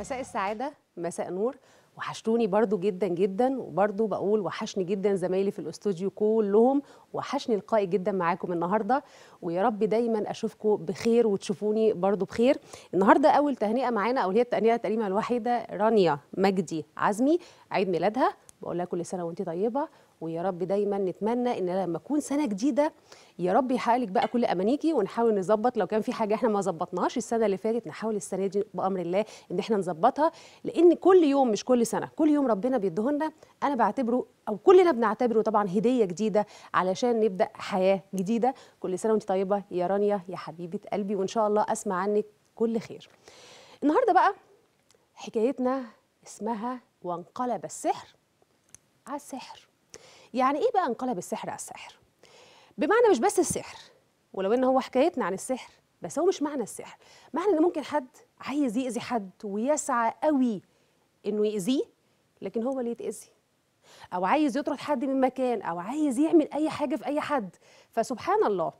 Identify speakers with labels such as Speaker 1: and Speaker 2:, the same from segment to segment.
Speaker 1: مساء السعادة مساء نور وحشتوني برضو جدا جدا وبرضو بقول وحشني جدا زمايلي في الاستوديو كلهم وحشني لقائي جدا معاكم النهارده ويا رب دايما اشوفكم بخير وتشوفوني برضو بخير النهارده اول تهنئه معانا او هي التهنئه التقريبا الوحيده رانيا مجدي عزمي عيد ميلادها بقول لها كل سنه وانت طيبه ويا رب دايما نتمنى ان لما تكون سنه جديده يا رب يحقق لك بقى كل امانيكي ونحاول نظبط لو كان في حاجه احنا ما ظبطناهاش السنه اللي فاتت نحاول السنه دي بامر الله ان احنا نظبطها لان كل يوم مش كل سنه كل يوم ربنا بيديهولنا انا بعتبره او كلنا بنعتبره طبعا هديه جديده علشان نبدا حياه جديده كل سنه وانت طيبه يا رانيا يا حبيبه قلبي وان شاء الله اسمع عنك كل خير النهارده بقى حكايتنا اسمها وانقلب السحر على السحر يعني ايه بقى انقلب السحر على السحر بمعنى مش بس السحر ولو ان هو حكايتنا عن السحر بس هو مش معنى السحر معنى ان ممكن حد عايز يأذي حد ويسعى قوي انه يأذيه لكن هو اللي يتأذي او عايز يطرد حد من مكان او عايز يعمل اي حاجه في اي حد فسبحان الله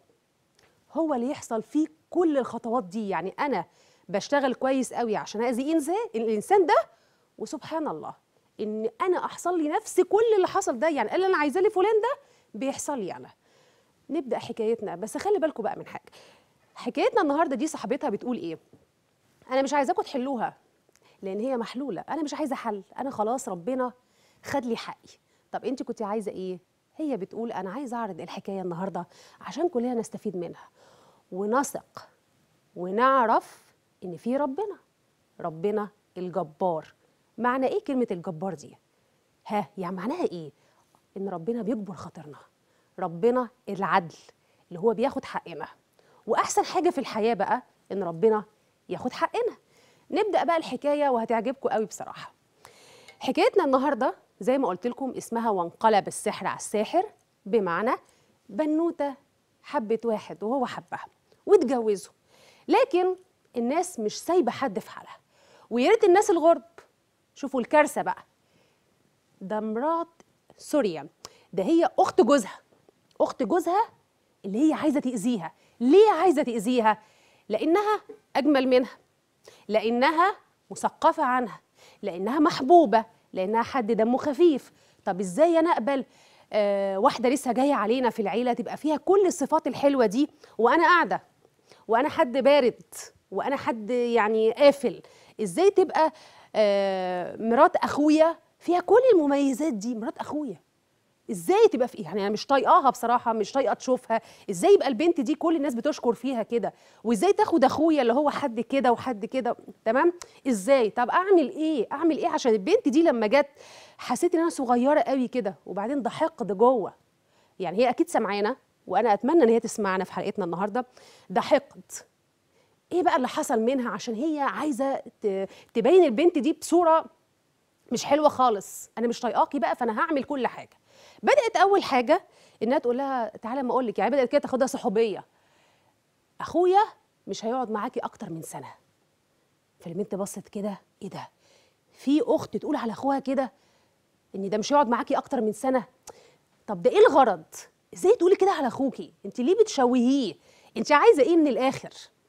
Speaker 1: هو اللي يحصل فيه كل الخطوات دي يعني انا بشتغل كويس قوي عشان اذي انسان الانسان ده وسبحان الله ان انا احصل لي نفس كل اللي حصل ده يعني اللي انا عايزاه لفلان ده بيحصل لي انا نبدا حكايتنا بس خلي بالكم بقى من حاجه حكايتنا النهارده دي صاحبتها بتقول ايه انا مش عايزاكم تحلوها لان هي محلوله انا مش عايزه حل انا خلاص ربنا خد لي حقي طب انت كنت عايزه ايه هي بتقول انا عايزه اعرض الحكايه النهارده عشان كلنا نستفيد منها ونثق ونعرف ان في ربنا ربنا الجبار معنى ايه كلمه الجبار دي ها يعني معناها ايه ان ربنا بيجبر خاطرنا ربنا العدل اللي هو بياخد حقنا واحسن حاجه في الحياه بقى ان ربنا ياخد حقنا نبدا بقى الحكايه وهتعجبكم قوي بصراحه حكايتنا النهارده زي ما قلت لكم اسمها وانقلب السحر على الساحر بمعنى بنوته حبت واحد وهو حبها واتجوزوا لكن الناس مش سايبه حد في حالها ويا ريت الناس الغرب شوفوا الكارثه بقى ده مرات سوريا ده هي اخت جوزها اخت جوزها اللي هي عايزه تاذيها ليه عايزه تاذيها لانها اجمل منها لانها مثقفه عنها لانها محبوبه لانها حد دمه خفيف طب ازاي انا اقبل آه واحده لسه جايه علينا في العيله تبقى فيها كل الصفات الحلوه دي وانا قاعده وانا حد بارد وانا حد يعني قافل ازاي تبقى آه مرات اخويا فيها كل المميزات دي مرات اخويا ازاي تبقى في يعني انا مش طايقاها بصراحه مش طايقه تشوفها ازاي يبقى البنت دي كل الناس بتشكر فيها كده وازاي تاخد اخويا اللي هو حد كده وحد كده تمام ازاي طب اعمل ايه اعمل ايه عشان البنت دي لما جت حسيت ان انا صغيره قوي كده وبعدين ده حقد جوه يعني هي اكيد سمعانا وانا اتمنى ان هي تسمعنا في حلقتنا النهارده ده حقد ايه بقى اللي حصل منها عشان هي عايزه تبين البنت دي بصوره مش حلوه خالص انا مش طايقاكي بقى فانا هعمل كل حاجه بدات اول حاجه انها تقول لها تعالى ما اقول لك يعني بدات كده تاخدها صحوبيه اخويا مش هيقعد معاكي اكتر من سنه فالبنت بصت كده ايه ده في اخت تقول على اخوها كده ان ده مش هيقعد معاكي اكتر من سنه طب ده ايه الغرض ازاي تقولي كده على اخوكي انت ليه بتشوهيه انت عايزه ايه من الاخر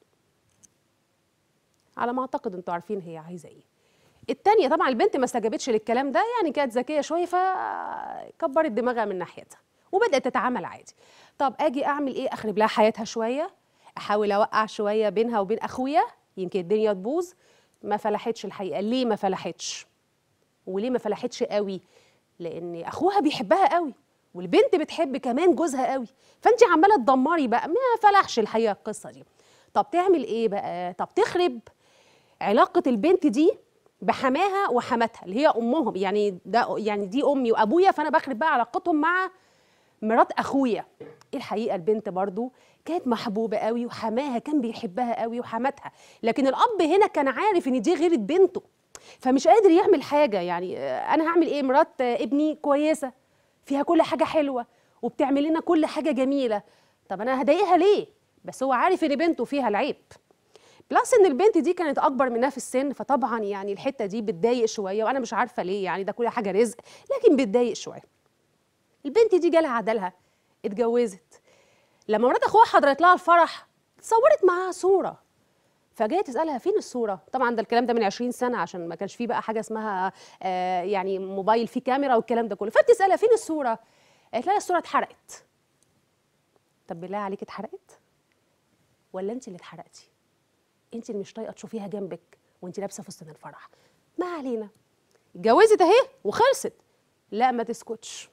Speaker 1: على ما اعتقد انتوا عارفين هي عايزه ايه التانية طبعا البنت ما استجابتش للكلام ده يعني كانت ذكيه شويه فكبرت دماغها من ناحيتها وبدات تتعامل عادي طب اجي اعمل ايه اخرب لها حياتها شويه احاول اوقع شويه بينها وبين اخويا يمكن الدنيا تبوظ ما فلحتش الحقيقه ليه ما فلحتش وليه ما فلحتش قوي لان اخوها بيحبها قوي والبنت بتحب كمان جوزها قوي فانت عماله تدمري بقى ما فلحش الحقيقه القصه دي طب تعمل ايه بقى طب تخرب علاقه البنت دي بحماها وحماتها اللي هي امهم يعني ده يعني دي امي وابويا فانا بخرب بقى علاقتهم مع مرات اخويا الحقيقه البنت برضو كانت محبوبه قوي وحماها كان بيحبها قوي وحماتها لكن الاب هنا كان عارف ان دي غيرت بنته فمش قادر يعمل حاجه يعني انا هعمل ايه مرات ابني كويسه فيها كل حاجه حلوه وبتعمل لنا كل حاجه جميله طب انا هضايقها ليه بس هو عارف ان بنته فيها العيب بلس ان البنت دي كانت اكبر منها في السن فطبعا يعني الحته دي بتضايق شويه وانا مش عارفه ليه يعني ده كل حاجه رزق لكن بتضايق شويه البنت دي جالها عدلها اتجوزت لما مرات اخوها حضرت لها الفرح اتصورت معاها صوره فجايه تسالها فين الصوره طبعا ده الكلام ده من 20 سنه عشان ما كانش فيه بقى حاجه اسمها آه يعني موبايل فيه كاميرا والكلام ده كله فبتسالها فين الصوره قالت لها الصوره اتحرقت طب بالله عليك اتحرقت ولا انت اللي اتحرقتي انت اللي مش طايقه تشوفيها جنبك وانت لابسه فستان الفرح ما علينا اتجوزت اهي وخلصت لا ما تسكتش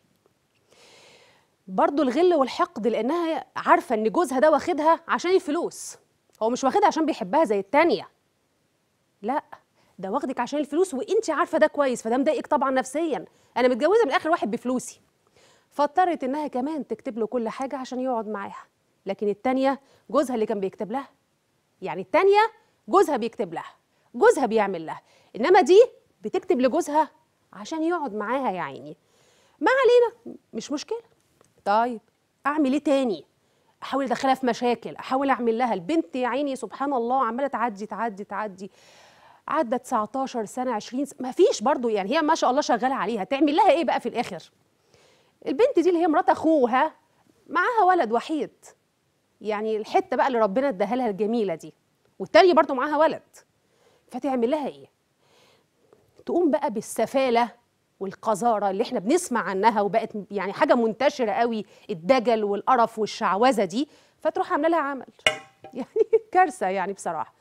Speaker 1: برضو الغل والحقد لانها عارفه ان جوزها ده واخدها عشان الفلوس هو مش واخدها عشان بيحبها زي التانية لا ده واخدك عشان الفلوس وانت عارفه ده كويس فده مضايقك طبعا نفسيا انا متجوزه من اخر واحد بفلوسي فاضطرت انها كمان تكتب له كل حاجه عشان يقعد معاها لكن التانية جوزها اللي كان بيكتب لها يعني التانية جوزها بيكتب لها جوزها بيعمل لها انما دي بتكتب لجوزها عشان يقعد معاها يا عيني ما علينا مش مشكله طيب اعمل ايه تاني احاول ادخلها في مشاكل احاول اعمل لها البنت يا عيني سبحان الله عماله تعدي تعدي تعدي عدى 19 سنه 20 سنه ما فيش برضو يعني هي ما شاء الله شغاله عليها تعمل لها ايه بقى في الاخر البنت دي اللي هي مرات اخوها معاها ولد وحيد يعني الحته بقى اللي ربنا اداها لها الجميله دي والتانية برضو معاها ولد فتعمل لها ايه تقوم بقى بالسفاله والقذاره اللي احنا بنسمع عنها وبقت يعني حاجه منتشره قوي الدجل والقرف والشعوذه دي فتروح عامله لها عمل يعني كارثه يعني بصراحه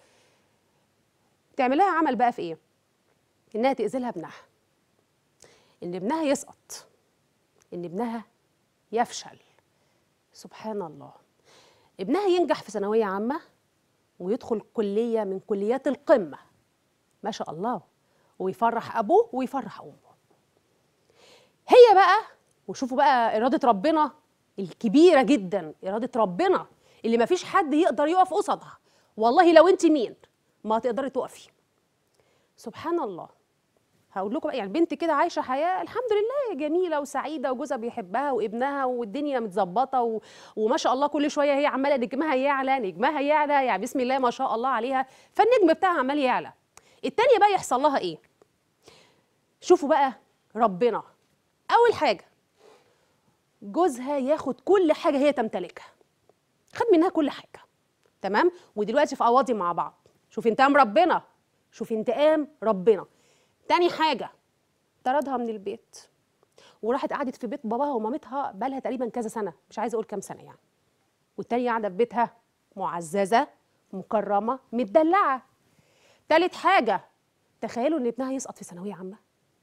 Speaker 1: تعمل لها عمل بقى في ايه انها تاذي لها ابنها ان ابنها يسقط ان ابنها يفشل سبحان الله ابنها ينجح في ثانويه عامه ويدخل كليه من كليات القمه ما شاء الله ويفرح ابوه ويفرح امه هي بقى وشوفوا بقى اراده ربنا الكبيره جدا اراده ربنا اللي ما فيش حد يقدر يقف قصادها والله لو انت مين ما تقدري تقفي سبحان الله هقول لكم بقى يعني بنت كده عايشه حياه الحمد لله جميله وسعيده وجوزها بيحبها وابنها والدنيا متظبطه و... وما شاء الله كل شويه هي عماله نجمها يعلى نجمها يعلى يعني بسم الله ما شاء الله عليها فالنجم بتاعها عمال يعلى التانية بقى يحصل لها ايه شوفوا بقى ربنا اول حاجه جوزها ياخد كل حاجه هي تمتلكها خد منها كل حاجه تمام ودلوقتي في قواضي مع بعض شوف انتقام ربنا شوف انتقام ربنا تاني حاجه طردها من البيت وراحت قعدت في بيت باباها ومامتها بقالها تقريبا كذا سنه مش عايزه اقول كام سنه يعني والتانية قاعده في بيتها معززه مكرمه متدلعه تالت حاجه تخيلوا ان ابنها يسقط في ثانويه عامه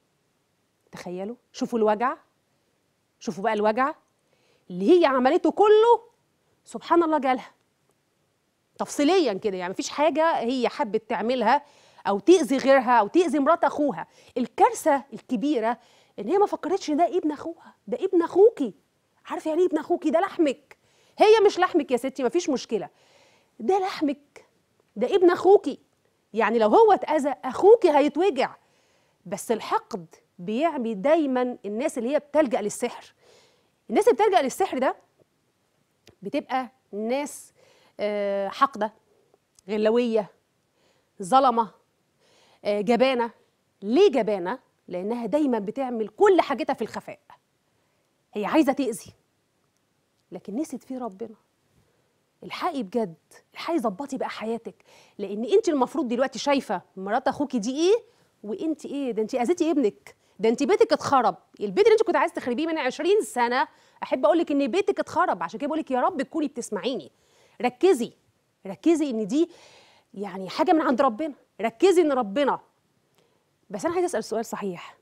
Speaker 1: تخيلوا شوفوا الوجع شوفوا بقى الوجع اللي هي عملته كله سبحان الله جالها تفصيليا كده يعني مفيش حاجه هي حبت تعملها او تاذي غيرها او تاذي مرات اخوها الكارثه الكبيره ان هي ما فكرتش ده ابن اخوها ده ابن اخوكي عارفه يعني ايه ابن اخوكي ده لحمك هي مش لحمك يا ستي مفيش مشكله ده لحمك ده ابن اخوكي يعني لو هو اتاذى اخوكي هيتوجع بس الحقد بيعمي دايما الناس اللي هي بتلجا للسحر الناس اللي بتلجا للسحر ده بتبقى ناس آه، حقده غلويه ظلمه آه، جبانه ليه جبانه لانها دايما بتعمل كل حاجتها في الخفاء هي عايزه تاذي لكن نسيت في ربنا الحقي بجد الحقي ظبطي بقى حياتك لان انت المفروض دلوقتي شايفه مرات اخوكي دي ايه وانت ايه ده انت اذيتي ابنك ده انت بيتك اتخرب البيت اللي انت كنت عايز تخربيه من 20 سنه احب اقول لك ان بيتك اتخرب عشان كده بقول لك يا رب تكوني بتسمعيني ركزي ركزي ان دي يعني حاجه من عند ربنا ركزي ان ربنا بس انا عايزه اسال سؤال صحيح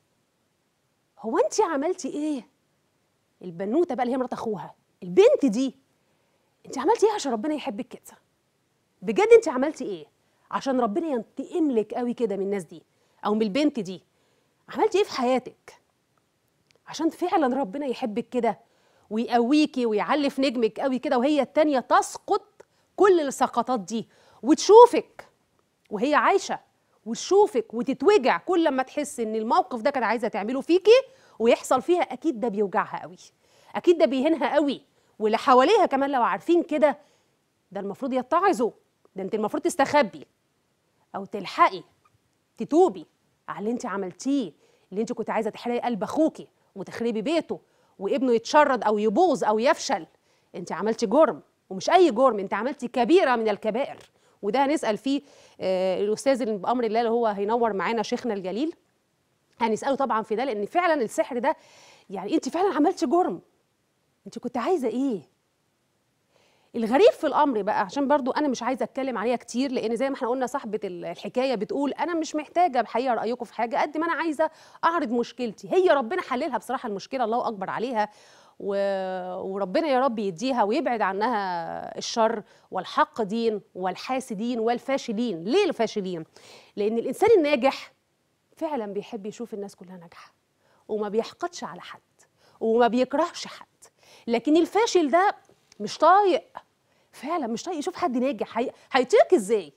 Speaker 1: هو انت عملتي ايه البنوته بقى اللي هي مرات اخوها البنت دي انت عملتي ايه عشان ربنا يحبك كده بجد انت عملتي ايه عشان ربنا ينتقم لك قوي كده من الناس دي او من البنت دي عملتي ايه في حياتك عشان فعلا ربنا يحبك كده ويقويكي ويعلي في نجمك قوي كده وهي التانية تسقط كل السقطات دي وتشوفك وهي عايشة وتشوفك وتتوجع كل لما تحس ان الموقف ده كانت عايزة تعمله فيكي ويحصل فيها اكيد ده بيوجعها قوي اكيد ده بيهينها قوي واللي حواليها كمان لو عارفين كده ده المفروض يتعظوا ده انت المفروض تستخبي او تلحقي تتوبي على اللي انت عملتيه اللي انت كنت عايزه تحرقي قلب اخوكي وتخربي بيته وابنه يتشرد او يبوظ او يفشل انت عملتي جرم ومش اي جرم انت عملتي كبيره من الكبائر وده هنسال فيه آه، الاستاذ اللي بامر الله اللي هو هينور معانا شيخنا الجليل هنساله طبعا في ده لان فعلا السحر ده يعني انت فعلا عملتي جرم انت كنت عايزه ايه الغريب في الامر بقى عشان برضو انا مش عايزه اتكلم عليها كتير لان زي ما احنا قلنا صاحبه الحكايه بتقول انا مش محتاجه بحقيقه رايكم في حاجه قد ما انا عايزه اعرض مشكلتي هي ربنا حللها بصراحه المشكله الله اكبر عليها و... وربنا يا رب يديها ويبعد عنها الشر والحق دين والحاسدين والفاشلين ليه الفاشلين لان الانسان الناجح فعلا بيحب يشوف الناس كلها ناجحه وما بيحقدش على حد وما بيكرهش حد لكن الفاشل ده مش طايق فعلا مش طايق يشوف حد ناجح هي... هيطيق ازاي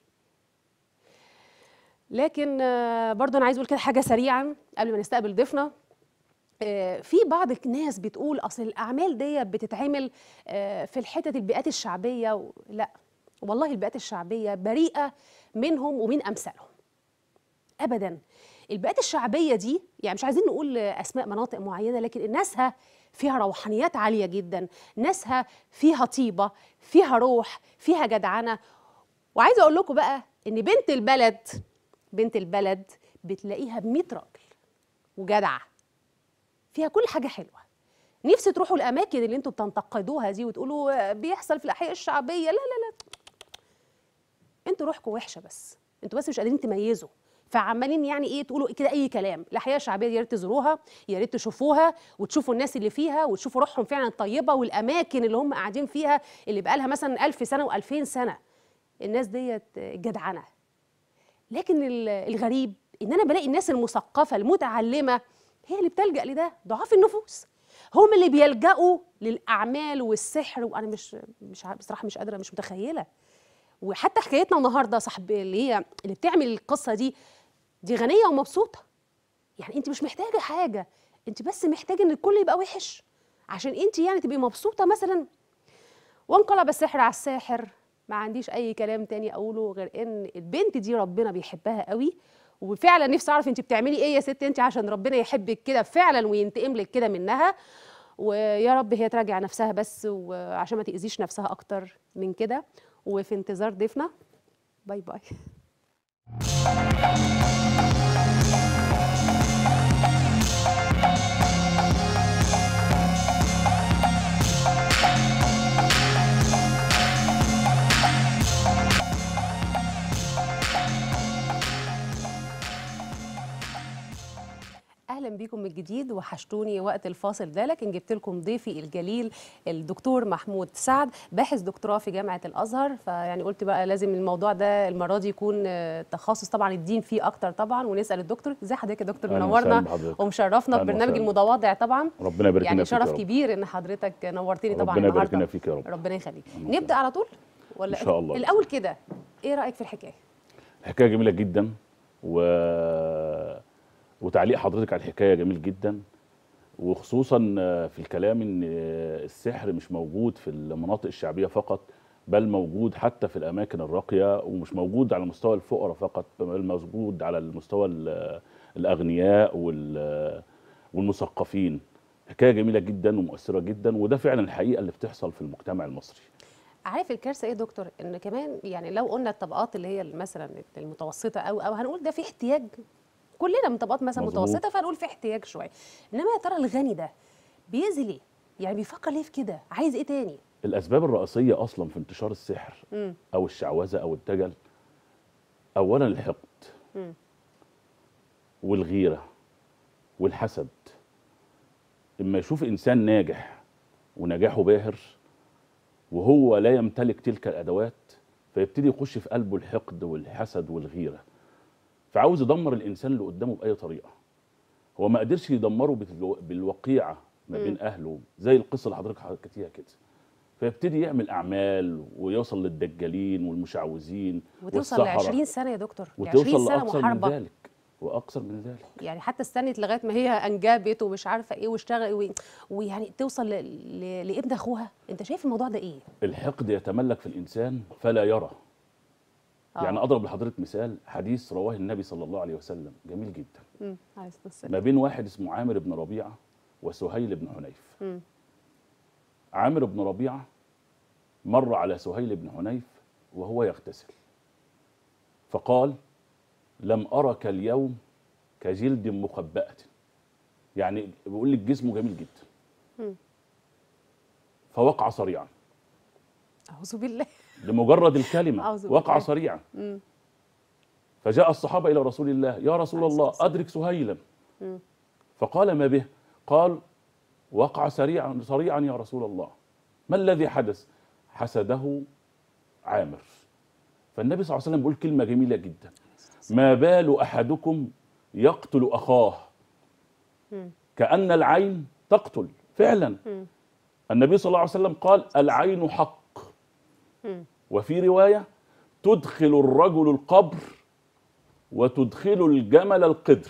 Speaker 1: لكن آه، برضه انا عايز اقول كده حاجه سريعا قبل ما نستقبل ضيفنا آه، في بعض الناس بتقول اصل الاعمال دي بتتعمل آه، في الحتت البيئات الشعبيه و... لا والله البيئات الشعبيه بريئه منهم ومن امثالهم ابدا البيئات الشعبيه دي يعني مش عايزين نقول اسماء مناطق معينه لكن ناسها فيها روحانيات عاليه جدا ناسها فيها طيبه فيها روح فيها جدعنه وعايزه اقول لكم بقى ان بنت البلد بنت البلد بتلاقيها ب 100 راجل وجدعه فيها كل حاجه حلوه نفسي تروحوا الاماكن اللي انتوا بتنتقدوها دي وتقولوا بيحصل في الاحياء الشعبيه لا لا لا انتوا روحكم وحشه بس انتوا بس مش قادرين تميزوا فعمالين يعني ايه تقولوا كده اي كلام الاحياء الشعبيه يا ريت تزوروها يا ريت تشوفوها وتشوفوا الناس اللي فيها وتشوفوا روحهم فعلا طيبه والاماكن اللي هم قاعدين فيها اللي بقى لها مثلا 1000 سنه و2000 سنه الناس ديت جدعنه لكن الغريب ان انا بلاقي الناس المثقفه المتعلمه هي اللي بتلجا لده ضعاف النفوس هم اللي بيلجأوا للأعمال والسحر وأنا مش مش بصراحة مش قادرة مش متخيلة وحتى حكايتنا النهارده صاحب اللي هي اللي بتعمل القصة دي دي غنيه ومبسوطه يعني انت مش محتاجه حاجه انت بس محتاجه ان الكل يبقى وحش عشان انت يعني تبقي مبسوطه مثلا وانقلب السحر على الساحر ما عنديش اي كلام تاني اقوله غير ان البنت دي ربنا بيحبها قوي وفعلا نفسي اعرف انت بتعملي ايه يا ست انت عشان ربنا يحبك كده فعلا وينتقم لك كده منها ويا رب هي تراجع نفسها بس وعشان ما تاذيش نفسها اكتر من كده وفي انتظار ضيفنا باي باي اهلا بيكم من جديد وحشتوني وقت الفاصل ده لكن جبت لكم ضيفي الجليل الدكتور محمود سعد باحث دكتوراه في جامعه الازهر فيعني قلت بقى لازم الموضوع ده المره دي يكون تخصص طبعا الدين فيه اكتر طبعا ونسال الدكتور ازي حضرتك يا دكتور منورنا ومشرفنا في برنامج المتواضع طبعا
Speaker 2: ربنا يبارك
Speaker 1: يعني شرف كبير ان حضرتك نورتني طبعا
Speaker 2: ربنا يبارك فيك يا رب
Speaker 1: ربنا يخليك نبدا على طول ولا
Speaker 2: ان شاء الله
Speaker 1: الاول كده ايه رايك في الحكايه
Speaker 2: الحكايه جميله جدا و وتعليق حضرتك على الحكايه جميل جدا وخصوصا في الكلام ان السحر مش موجود في المناطق الشعبيه فقط بل موجود حتى في الاماكن الراقيه ومش موجود على مستوى الفقراء فقط بل موجود على المستوى الاغنياء والمثقفين حكايه جميله جدا ومؤثره جدا وده فعلا الحقيقه اللي بتحصل في المجتمع المصري
Speaker 1: عارف الكارثه ايه يا دكتور ان كمان يعني لو قلنا الطبقات اللي هي مثلا المتوسطه او او هنقول ده في احتياج كلنا من طبقات مثلا
Speaker 2: مظبوط.
Speaker 1: متوسطه فنقول في احتياج شويه انما يا ترى الغني ده بيأذي ليه يعني بيفكر ليه في كده عايز ايه تاني
Speaker 2: الاسباب الرئيسيه اصلا في انتشار السحر
Speaker 1: مم.
Speaker 2: او الشعوذه او الدجل اولا الحقد
Speaker 1: مم.
Speaker 2: والغيره والحسد اما يشوف انسان ناجح ونجاحه باهر وهو لا يمتلك تلك الادوات فيبتدي يخش في قلبه الحقد والحسد والغيره فعاوز يدمر الانسان اللي قدامه باي طريقه هو ما قدرش يدمره بالو- بالوقيعه ما بين اهله زي القصه اللي حضرتك حكيتيها كده فيبتدي يعمل اعمال ويوصل للدجالين والمشعوذين
Speaker 1: وتوصل ل
Speaker 2: والسحرة
Speaker 1: 20 سنه يا دكتور ل
Speaker 2: وتوصل
Speaker 1: 20 سنه
Speaker 2: لاكثر من
Speaker 1: محاربه
Speaker 2: ذلك واكثر من ذلك
Speaker 1: يعني حتى استنت لغايه ما هي انجبت ومش عارفه ايه واشتغل و- ويعني توصل ل... ل... لابن اخوها انت شايف الموضوع ده ايه
Speaker 2: الحقد يتملك في الانسان فلا يرى
Speaker 1: آه.
Speaker 2: يعني اضرب لحضرتك مثال حديث رواه النبي صلى الله عليه وسلم جميل جدا
Speaker 1: امم عايز تبص
Speaker 2: ما بين واحد اسمه عامر بن ربيعه وسهيل بن حنيف
Speaker 1: مم.
Speaker 2: عامر بن ربيعه مر على سهيل بن حنيف وهو يغتسل فقال لم أرك اليوم كجلد مخبأة يعني بيقول لك جسمه جميل جدا
Speaker 1: مم.
Speaker 2: فوقع صريعا
Speaker 1: اعوذ بالله
Speaker 2: لمجرد الكلمة
Speaker 1: أعوذ
Speaker 2: وقع
Speaker 1: بالله.
Speaker 2: صريعا
Speaker 1: مم.
Speaker 2: فجاء الصحابة إلى رسول الله يا رسول
Speaker 1: عليه
Speaker 2: الله
Speaker 1: الصلاة
Speaker 2: أدرك سهيلا
Speaker 1: مم.
Speaker 2: فقال ما به قال وقع سريعا سريعا يا رسول الله ما الذي حدث حسده عامر فالنبي صلى الله عليه وسلم بيقول كلمة جميلة جدا ما بال أحدكم يقتل أخاه
Speaker 1: مم.
Speaker 2: كأن العين تقتل فعلا
Speaker 1: مم.
Speaker 2: النبي صلى الله عليه وسلم قال العين حق
Speaker 1: مم.
Speaker 2: وفي رواية تدخل الرجل القبر وتدخل الجمل القدر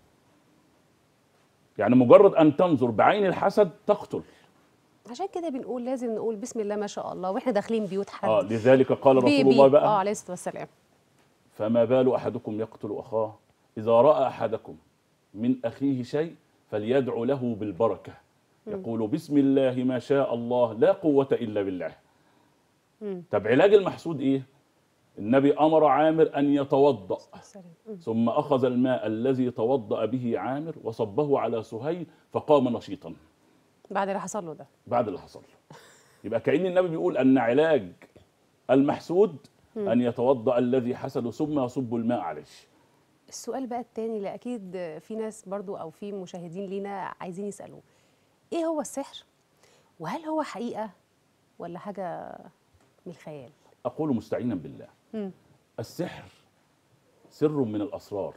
Speaker 2: يعني مجرد أن تنظر بعين الحسد تقتل
Speaker 1: عشان كده بنقول لازم نقول بسم الله ما شاء الله واحنا داخلين بيوت حد
Speaker 2: آه لذلك قال رسول
Speaker 1: بيبي.
Speaker 2: الله
Speaker 1: اه
Speaker 2: بقى
Speaker 1: عليه الصلاه والسلام
Speaker 2: فما بال أحدكم يقتل أخاه إذا رأى أحدكم من أخيه شيء فليدعو له بالبركة يقول بسم الله ما شاء الله لا قوة إلا بالله
Speaker 1: مم.
Speaker 2: طب علاج المحسود إيه؟ النبي أمر عامر أن يتوضأ
Speaker 1: السلام. مم.
Speaker 2: ثم أخذ الماء الذي توضأ به عامر وصبه على سهيل فقام نشيطا
Speaker 1: بعد اللي حصل له ده
Speaker 2: بعد اللي حصل له. يبقى كأن النبي بيقول أن علاج المحسود أن يتوضأ الذي حسد ثم يصب الماء عليه
Speaker 1: السؤال بقى التاني اللي اكيد في ناس برضو او في مشاهدين لينا عايزين يسالوه ايه هو السحر وهل هو حقيقه ولا حاجه من الخيال
Speaker 2: أقول مستعينا بالله
Speaker 1: مم.
Speaker 2: السحر سر من الأسرار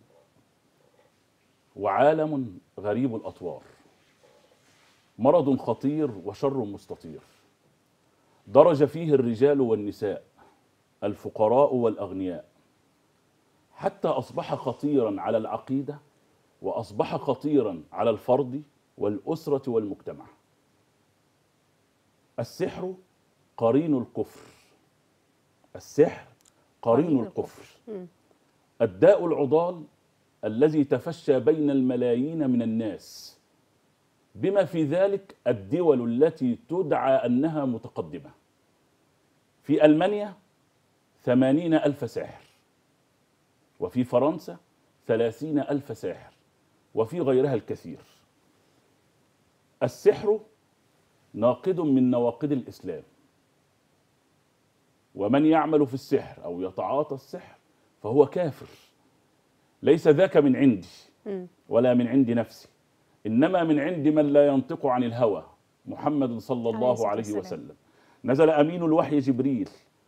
Speaker 2: وعالم غريب الأطوار مرض خطير وشر مستطير درج فيه الرجال والنساء الفقراء والأغنياء حتى أصبح خطيرا على العقيدة وأصبح خطيرا على الفرد والأسرة والمجتمع السحر قرين الكفر السحر قرين
Speaker 1: قرين
Speaker 2: الكفر
Speaker 1: مم.
Speaker 2: الداء العضال الذي تفشى بين الملايين من الناس بما في ذلك الدول التي تدعى أنها متقدمة في ألمانيا ثمانين ألف ساحر وفي فرنسا ثلاثين ألف ساحر وفي غيرها الكثير السحر ناقض من نواقض الإسلام ومن يعمل في السحر أو يتعاطى السحر فهو كافر ليس ذاك من عندي
Speaker 1: مم.
Speaker 2: ولا من عند نفسي إنما من عند من لا ينطق عن الهوى محمد صلى
Speaker 1: عليه
Speaker 2: الله
Speaker 1: الصلاة
Speaker 2: عليه
Speaker 1: والسلام.
Speaker 2: وسلم نزل أمين الوحي جبريل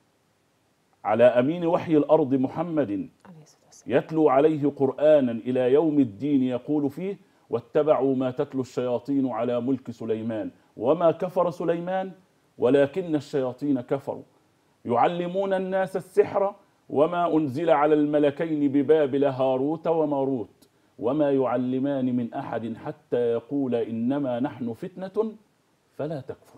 Speaker 2: على أمين وحي الأرض محمد
Speaker 1: عليه الصلاه والسلام
Speaker 2: يتلو عليه قرآنا إلى يوم الدين يقول فيه واتبعوا ما تتلو الشياطين على ملك سليمان وما كفر سليمان ولكن الشياطين كفروا يعلمون الناس السحر وما أنزل على الملكين ببابل هاروت وماروت وما يعلمان من أحد حتى يقول إنما نحن فتنة فلا تكفر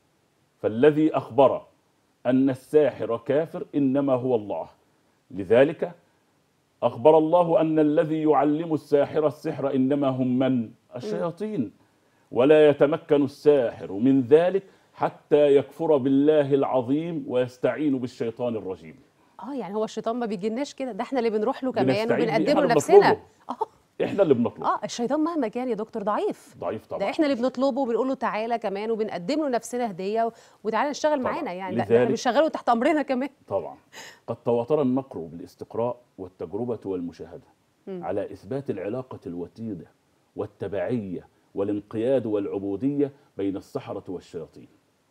Speaker 2: فالذي أخبر أن الساحر كافر إنما هو الله لذلك أخبر الله أن الذي يعلم الساحر السحر إنما هم من؟ الشياطين ولا يتمكن الساحر من ذلك حتى يكفر بالله العظيم ويستعين بالشيطان الرجيم
Speaker 1: اه يعني هو الشيطان ما بيجيلناش كده ده احنا اللي بنروح له كمان
Speaker 2: بنستعين بيه،
Speaker 1: وبنقدم
Speaker 2: إحنا
Speaker 1: له
Speaker 2: اللي
Speaker 1: نفسنا
Speaker 2: بنطلبه.
Speaker 1: اه
Speaker 2: إحنا اللي بنطلب
Speaker 1: اه الشيطان مهما كان يا دكتور ضعيف
Speaker 2: ضعيف طبعا
Speaker 1: ده احنا اللي بنطلبه وبنقول له تعالى كمان وبنقدم له نفسنا هديه و- وتعالى نشتغل
Speaker 2: طبعاً.
Speaker 1: معانا يعني ده- ده احنا
Speaker 2: لذلك-
Speaker 1: بنشغله تحت امرنا كمان
Speaker 2: طبعا قد تواتر النقر بالاستقراء والتجربة والمشاهدة على إثبات العلاقة الوتيدة والتبعية والانقياد والعبودية بين السحرة والشياطين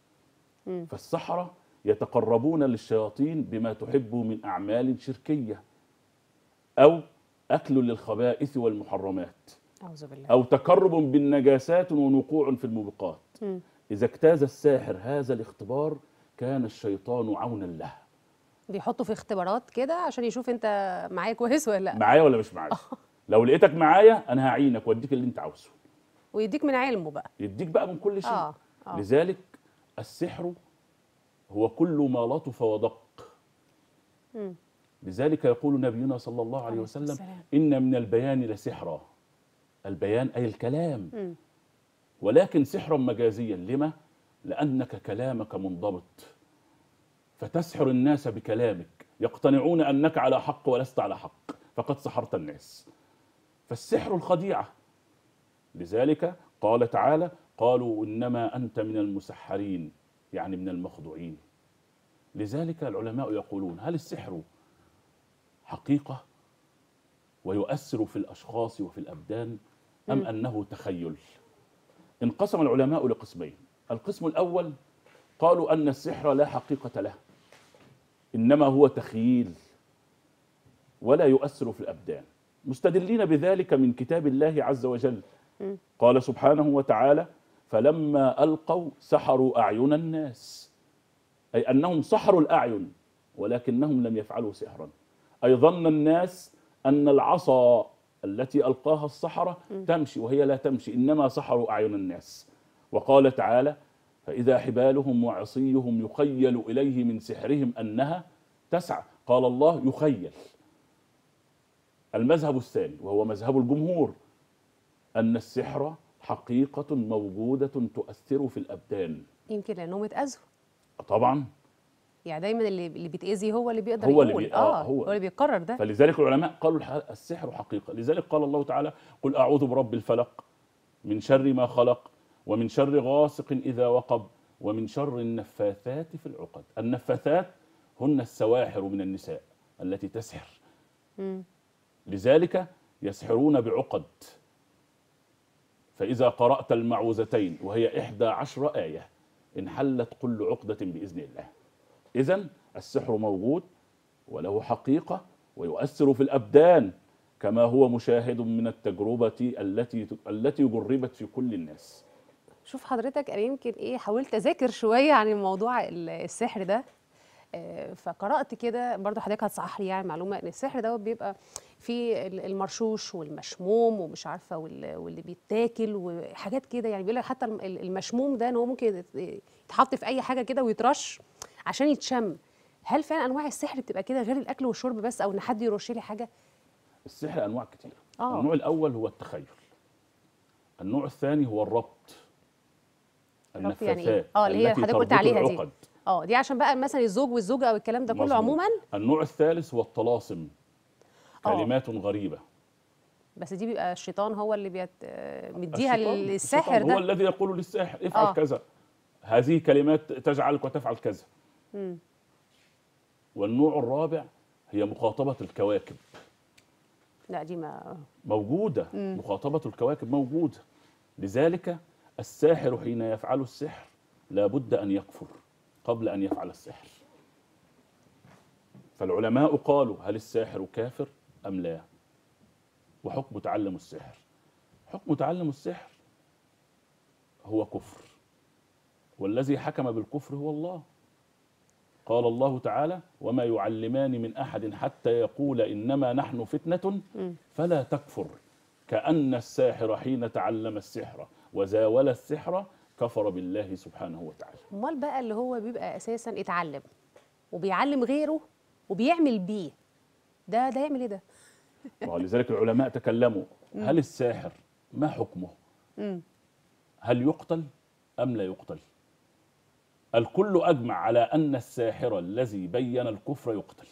Speaker 1: مم.
Speaker 2: فالسحرة يتقربون للشياطين بما تحب من أعمال شركية أو أكل للخبائث والمحرمات
Speaker 1: اعوذ بالله
Speaker 2: أو تقرب بالنجاسات ونقوع في الموبقات
Speaker 1: مم.
Speaker 2: إذا اجتاز الساحر هذا الاختبار كان الشيطان عونا له
Speaker 1: بيحطوا في اختبارات كده عشان يشوف انت معايا كويس ولا لا
Speaker 2: معايا ولا مش معايا لو لقيتك معايا انا هعينك واديك اللي انت عاوزه
Speaker 1: ويديك من علمه بقى
Speaker 2: يديك بقى من كل شيء
Speaker 1: اه اه
Speaker 2: لذلك السحر هو كل ما لطف ودق
Speaker 1: مم.
Speaker 2: لذلك يقول نبينا صلى الله عليه
Speaker 1: عليه
Speaker 2: وسلم
Speaker 1: السلام.
Speaker 2: ان من البيان لسحرا البيان اي الكلام
Speaker 1: مم.
Speaker 2: ولكن سحرا مجازيا لما لانك كلامك منضبط فتسحر الناس بكلامك يقتنعون انك على حق ولست على حق فقد سحرت الناس فالسحر الخديعه لذلك قال تعالى قالوا انما انت من المسحرين يعني من المخدوعين لذلك العلماء يقولون هل السحر حقيقه ويؤثر في الاشخاص وفي الابدان ام
Speaker 1: مم.
Speaker 2: انه تخيل انقسم العلماء لقسمين القسم الاول قالوا ان السحر لا حقيقه له انما هو تخييل ولا يؤثر في الابدان مستدلين بذلك من كتاب الله عز وجل
Speaker 1: مم.
Speaker 2: قال سبحانه وتعالى فلما القوا سحروا اعين الناس اي انهم سحروا الاعين ولكنهم لم يفعلوا سحرا اي ظن الناس ان العصا التي القاها السحره تمشي وهي لا تمشي انما سحروا اعين الناس وقال تعالى فاذا حبالهم وعصيهم يخيل اليه من سحرهم انها تسعى قال الله يخيل المذهب الثاني وهو مذهب الجمهور ان السحر حقيقه موجوده تؤثر في الابدان
Speaker 1: يمكن لانهم اتاذوا
Speaker 2: طبعا
Speaker 1: يعني دايما اللي اللي بيتاذي هو اللي بيقدر
Speaker 2: هو اللي
Speaker 1: يقول
Speaker 2: بي- آه،
Speaker 1: اه
Speaker 2: هو.
Speaker 1: هو اللي بيقرر ده
Speaker 2: فلذلك العلماء قالوا الح- السحر حقيقة لذلك قال الله تعالى قل أعوذ برب الفلق من شر ما خلق ومن شر غاسق إذا وقب ومن شر النفاثات في العقد النفاثات هن السواحر من النساء التي تسحر
Speaker 1: مم.
Speaker 2: لذلك يسحرون بعقد فإذا قرأت المعوذتين وهي إحدى عشر آية انحلت كل عقدة بإذن الله إذا السحر موجود وله حقيقة ويؤثر في الأبدان كما هو مشاهد من التجربة التي التي جربت في كل الناس
Speaker 1: شوف حضرتك انا يمكن ايه حاولت اذاكر شويه عن الموضوع ال- السحر ده آه، فقرات كده برضو حضرتك هتصحح لي يعني معلومه ان السحر دوت بيبقى في ال- المرشوش والمشموم ومش عارفه وال- واللي بيتاكل وحاجات كده يعني بيقول لك حتى الم- ال- المشموم ده ان هو ممكن يت- يتحط في اي حاجه كده ويترش عشان يتشم هل فعلا انواع السحر بتبقى كده غير الاكل والشرب بس او ان حد يرش لي حاجه
Speaker 2: السحر أنواع كتير
Speaker 1: آه.
Speaker 2: النوع الأول هو التخيل النوع الثاني هو الربط
Speaker 1: ربط يعني إيه؟
Speaker 2: النفاثات
Speaker 1: آه، اللي هي
Speaker 2: التي
Speaker 1: حضرتك قلت
Speaker 2: تربط
Speaker 1: عليها دي.
Speaker 2: العقد.
Speaker 1: اه دي عشان بقى مثلا الزوج والزوجه او الكلام ده كله
Speaker 2: مظبوط.
Speaker 1: عموما
Speaker 2: النوع الثالث هو الطلاسم
Speaker 1: آه.
Speaker 2: كلمات غريبة
Speaker 1: بس دي بيبقى الشيطان هو اللي بيت آه، مديها
Speaker 2: الشيطان-
Speaker 1: للساحر
Speaker 2: الشيطان هو
Speaker 1: ده
Speaker 2: الذي يقول للساحر افعل
Speaker 1: آه.
Speaker 2: كذا هذه كلمات تجعلك وتفعل كذا
Speaker 1: مم.
Speaker 2: والنوع الرابع هي مخاطبة الكواكب
Speaker 1: لا دي ما
Speaker 2: موجودة
Speaker 1: مم.
Speaker 2: مخاطبة الكواكب موجودة لذلك الساحر حين يفعل السحر لابد أن يكفر قبل أن يفعل السحر فالعلماء قالوا هل الساحر كافر أم لا وحكم تعلم السحر حكم تعلم السحر هو كفر والذي حكم بالكفر هو الله قال الله تعالى وما يعلمان من أحد حتى يقول إنما نحن فتنة
Speaker 1: مم.
Speaker 2: فلا تكفر كأن الساحر حين تعلم السحر وزاول السحر كفر بالله سبحانه وتعالى
Speaker 1: امال بقى اللي هو بيبقى اساسا اتعلم وبيعلم غيره وبيعمل بيه ده ده يعمل ايه ده
Speaker 2: ولذلك العلماء تكلموا هل الساحر ما حكمه
Speaker 1: مم.
Speaker 2: هل يقتل أم لا يقتل الكل أجمع على أن الساحر الذي بين الكفر يقتل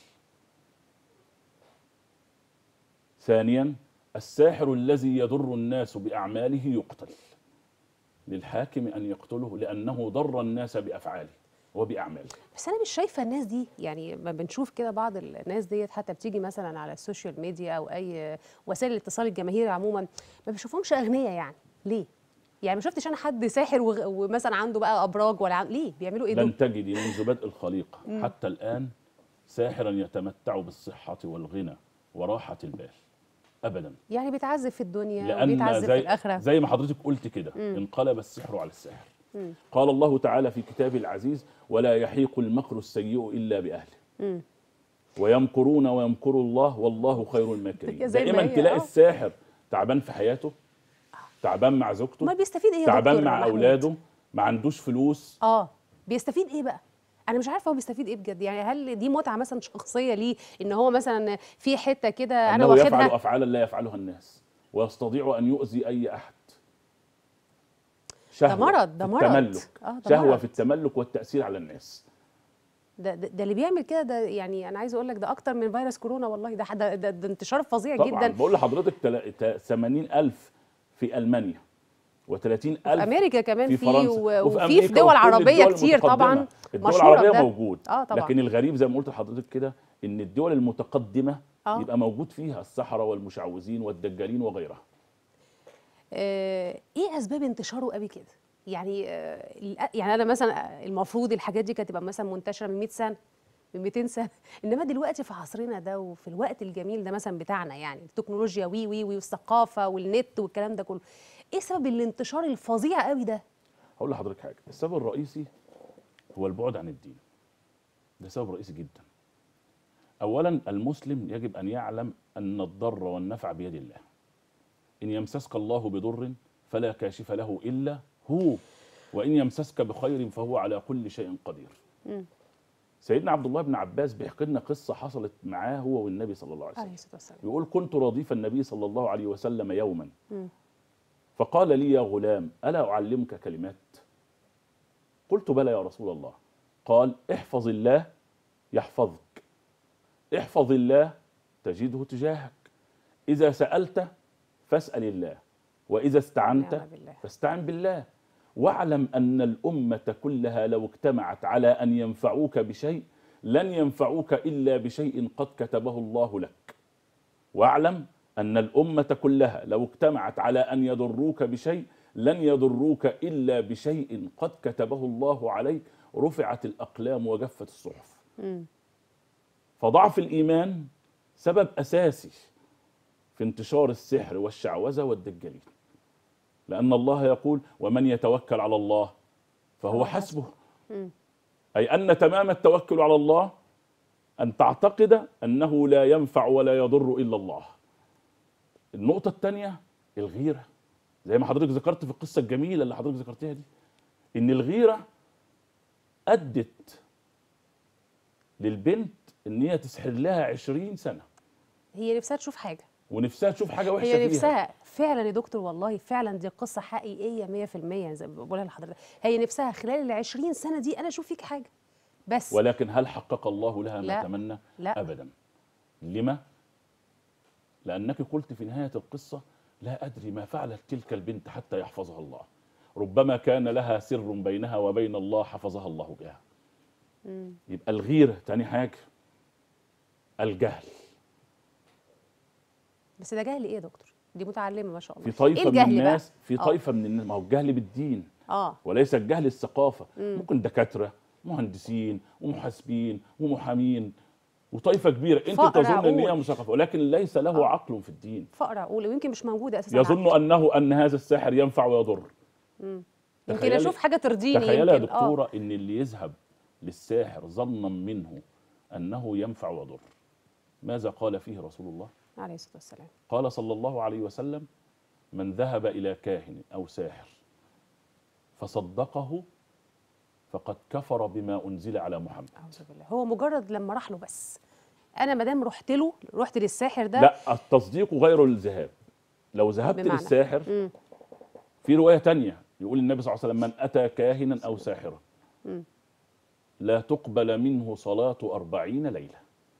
Speaker 2: ثانيا الساحر الذي يضر الناس بأعماله يقتل للحاكم أن يقتله لأنه ضر الناس بأفعاله وبأعماله
Speaker 1: بس انا مش شايفه الناس دي يعني ما بنشوف كده بعض الناس ديت حتى بتيجي مثلا على السوشيال ميديا او اي وسائل الاتصال الجماهيري عموما ما بشوفهمش اغنياء يعني ليه يعني ما شفتش انا حد ساحر وغ- ومثلا عنده بقى ابراج ولا عن... ليه بيعملوا ايه دول
Speaker 2: لن تجدي منذ بدء الخليقة حتى الآن ساحرا يتمتع بالصحة والغنى وراحة البال أبدا
Speaker 1: يعني بيتعذب في الدنيا
Speaker 2: لأن
Speaker 1: وبيتعذب في
Speaker 2: زي,
Speaker 1: الاخره
Speaker 2: زي ما حضرتك قلت كده انقلب السحر على الساحر قال الله تعالى في كتابه العزيز ولا يحيق المكر السيء إلا بأهله
Speaker 1: مم.
Speaker 2: ويمكرون ويمكر الله والله خير الماكرين
Speaker 1: زي ما
Speaker 2: دائما
Speaker 1: هي،
Speaker 2: تلاقي
Speaker 1: آه.
Speaker 2: الساحر تعبان في حياته تعبان مع زوجته
Speaker 1: امال بيستفيد ايه يا
Speaker 2: تعبان
Speaker 1: دكتور
Speaker 2: مع
Speaker 1: محمود؟
Speaker 2: أولاده ما عندوش فلوس
Speaker 1: اه بيستفيد ايه بقى انا مش عارفه هو بيستفيد ايه بجد يعني هل دي متعه مثلا شخصيه ليه ان هو مثلا في حته كده انا
Speaker 2: أنه يفعل
Speaker 1: واخدها
Speaker 2: أفعالا لا يفعلها الناس ويستطيع أن يؤذي أي أحد شهوة
Speaker 1: مرض،
Speaker 2: في
Speaker 1: ده مرض.
Speaker 2: التملك
Speaker 1: آه، ده
Speaker 2: شهوة
Speaker 1: مرض.
Speaker 2: في التملك والتأثير على الناس
Speaker 1: ده, ده, ده اللي بيعمل كده ده يعني انا عايزه اقول لك ده اكتر من فيروس كورونا والله ده ده, ده, ده انتشار فظيع
Speaker 2: طبعا
Speaker 1: جدا
Speaker 2: بقول لحضرتك تلا- تا- 80000 في المانيا و30000
Speaker 1: في امريكا كمان
Speaker 2: في
Speaker 1: في
Speaker 2: فرنسا
Speaker 1: و- وفي
Speaker 2: أمريكا
Speaker 1: في دول
Speaker 2: وفي كل
Speaker 1: عربيه
Speaker 2: الدول
Speaker 1: كتير طبعا
Speaker 2: المتقدمة. الدول
Speaker 1: مشهورة
Speaker 2: العربيه
Speaker 1: بده.
Speaker 2: موجود
Speaker 1: اه طبعا
Speaker 2: لكن الغريب زي ما قلت لحضرتك كده ان الدول المتقدمه
Speaker 1: آه.
Speaker 2: يبقى موجود فيها السحره والمشعوذين والدجالين وغيرها
Speaker 1: آه، ايه اسباب انتشاره قوي كده يعني آه، الأ- يعني انا مثلا المفروض الحاجات دي كانت تبقى مثلا منتشره من 100 سنه من 200 سنه انما دلوقتي في عصرنا ده وفي الوقت الجميل ده مثلا بتاعنا يعني التكنولوجيا وي وي وي والثقافه والنت والكلام ده كله ايه سبب الانتشار الفظيع قوي ده
Speaker 2: هقول لحضرتك حاجه السبب الرئيسي هو البعد عن الدين ده سبب رئيسي جدا اولا المسلم يجب ان يعلم ان الضر والنفع بيد الله ان يمسسك الله بضر فلا كاشف له الا هو وان يمسسك بخير فهو على كل شيء قدير
Speaker 1: مم.
Speaker 2: سيدنا عبد الله بن عباس بيحكي لنا قصه حصلت معاه هو والنبي صلى الله عليه وسلم
Speaker 1: عليه الصلاه والسلام
Speaker 2: يقول كنت رديف النبي صلى الله عليه وسلم يوما
Speaker 1: مم.
Speaker 2: فقال لي يا غلام الا اعلمك كلمات قلت بلى يا رسول الله قال احفظ الله يحفظك احفظ الله تجده تجاهك اذا سالت فاسال الله واذا استعنت
Speaker 1: ونعم بالله.
Speaker 2: فاستعن بالله واعلم ان الامه كلها لو اجتمعت على ان ينفعوك بشيء لن ينفعوك الا بشيء قد كتبه الله لك واعلم ان الامه كلها لو اجتمعت على ان يضروك بشيء لن يضروك الا بشيء قد كتبه الله عليك رفعت الاقلام وجفت الصحف
Speaker 1: مم.
Speaker 2: فضعف الايمان سبب اساسي في انتشار السحر والشعوذه والدجالين لان الله يقول ومن يتوكل على الله فهو
Speaker 1: فهو
Speaker 2: حسبه
Speaker 1: مم.
Speaker 2: اي ان تمام التوكل على الله ان تعتقد انه لا ينفع ولا يضر الا الله النقطه الثانيه الغيره زي ما حضرتك ذكرت في القصه الجميله اللي حضرتك ذكرتيها دي ان الغيره ادت للبنت ان هي تسحر لها عشرين سنه
Speaker 1: هي نفسها تشوف حاجه
Speaker 2: ونفسها تشوف حاجه وحشه
Speaker 1: هي
Speaker 2: فيها
Speaker 1: نفسها فعلا يا دكتور والله فعلا دي قصه حقيقيه 100% زي ما بقولها لحضرتك هي نفسها خلال ال 20 سنه دي انا اشوف فيك حاجه بس
Speaker 2: ولكن هل حقق الله لها ما
Speaker 1: لا.
Speaker 2: تمنى
Speaker 1: لا.
Speaker 2: ابدا لما لانك قلت في نهايه القصه لا ادري ما فعلت تلك البنت حتى يحفظها الله ربما كان لها سر بينها وبين الله حفظها الله بها
Speaker 1: مم.
Speaker 2: يبقى الغيره تاني حاجه الجهل
Speaker 1: بس ده جهل ايه يا دكتور دي متعلمه ما شاء الله
Speaker 2: في طائفه
Speaker 1: ايه
Speaker 2: من
Speaker 1: الجهل
Speaker 2: الناس
Speaker 1: بقى؟
Speaker 2: في
Speaker 1: آه.
Speaker 2: طائفه من الناس ما هو الجهل بالدين
Speaker 1: اه
Speaker 2: وليس الجهل الثقافه
Speaker 1: مم.
Speaker 2: ممكن دكاتره مهندسين ومحاسبين ومحامين وطائفه كبيره انت
Speaker 1: فقر
Speaker 2: تظن ان هي
Speaker 1: عقول.
Speaker 2: مثقفه ولكن ليس له
Speaker 1: آه.
Speaker 2: عقل في الدين
Speaker 1: فقر عقول ويمكن مش موجوده اساسا
Speaker 2: يظن
Speaker 1: عقل.
Speaker 2: انه ان هذا الساحر ينفع ويضر
Speaker 1: مم. يمكن
Speaker 2: تخيلي-
Speaker 1: اشوف حاجه ترضيني
Speaker 2: تخيل يا
Speaker 1: يمكن. آه.
Speaker 2: دكتوره ان اللي يذهب للساحر ظنا منه انه ينفع ويضر ماذا قال فيه رسول الله
Speaker 1: عليه الصلاه والسلام
Speaker 2: قال صلى الله عليه وسلم من ذهب الى كاهن او ساحر فصدقه فقد كفر بما انزل على محمد
Speaker 1: اعوذ بالله هو مجرد لما راح له بس انا ما دام رحت له رحت للساحر ده
Speaker 2: لا التصديق غير الذهاب لو ذهبت
Speaker 1: بمعنى.
Speaker 2: للساحر
Speaker 1: مم.
Speaker 2: في روايه تانية يقول النبي صلى الله عليه وسلم من اتى كاهنا او ساحرا
Speaker 1: مم.
Speaker 2: لا تقبل منه صلاه أربعين ليله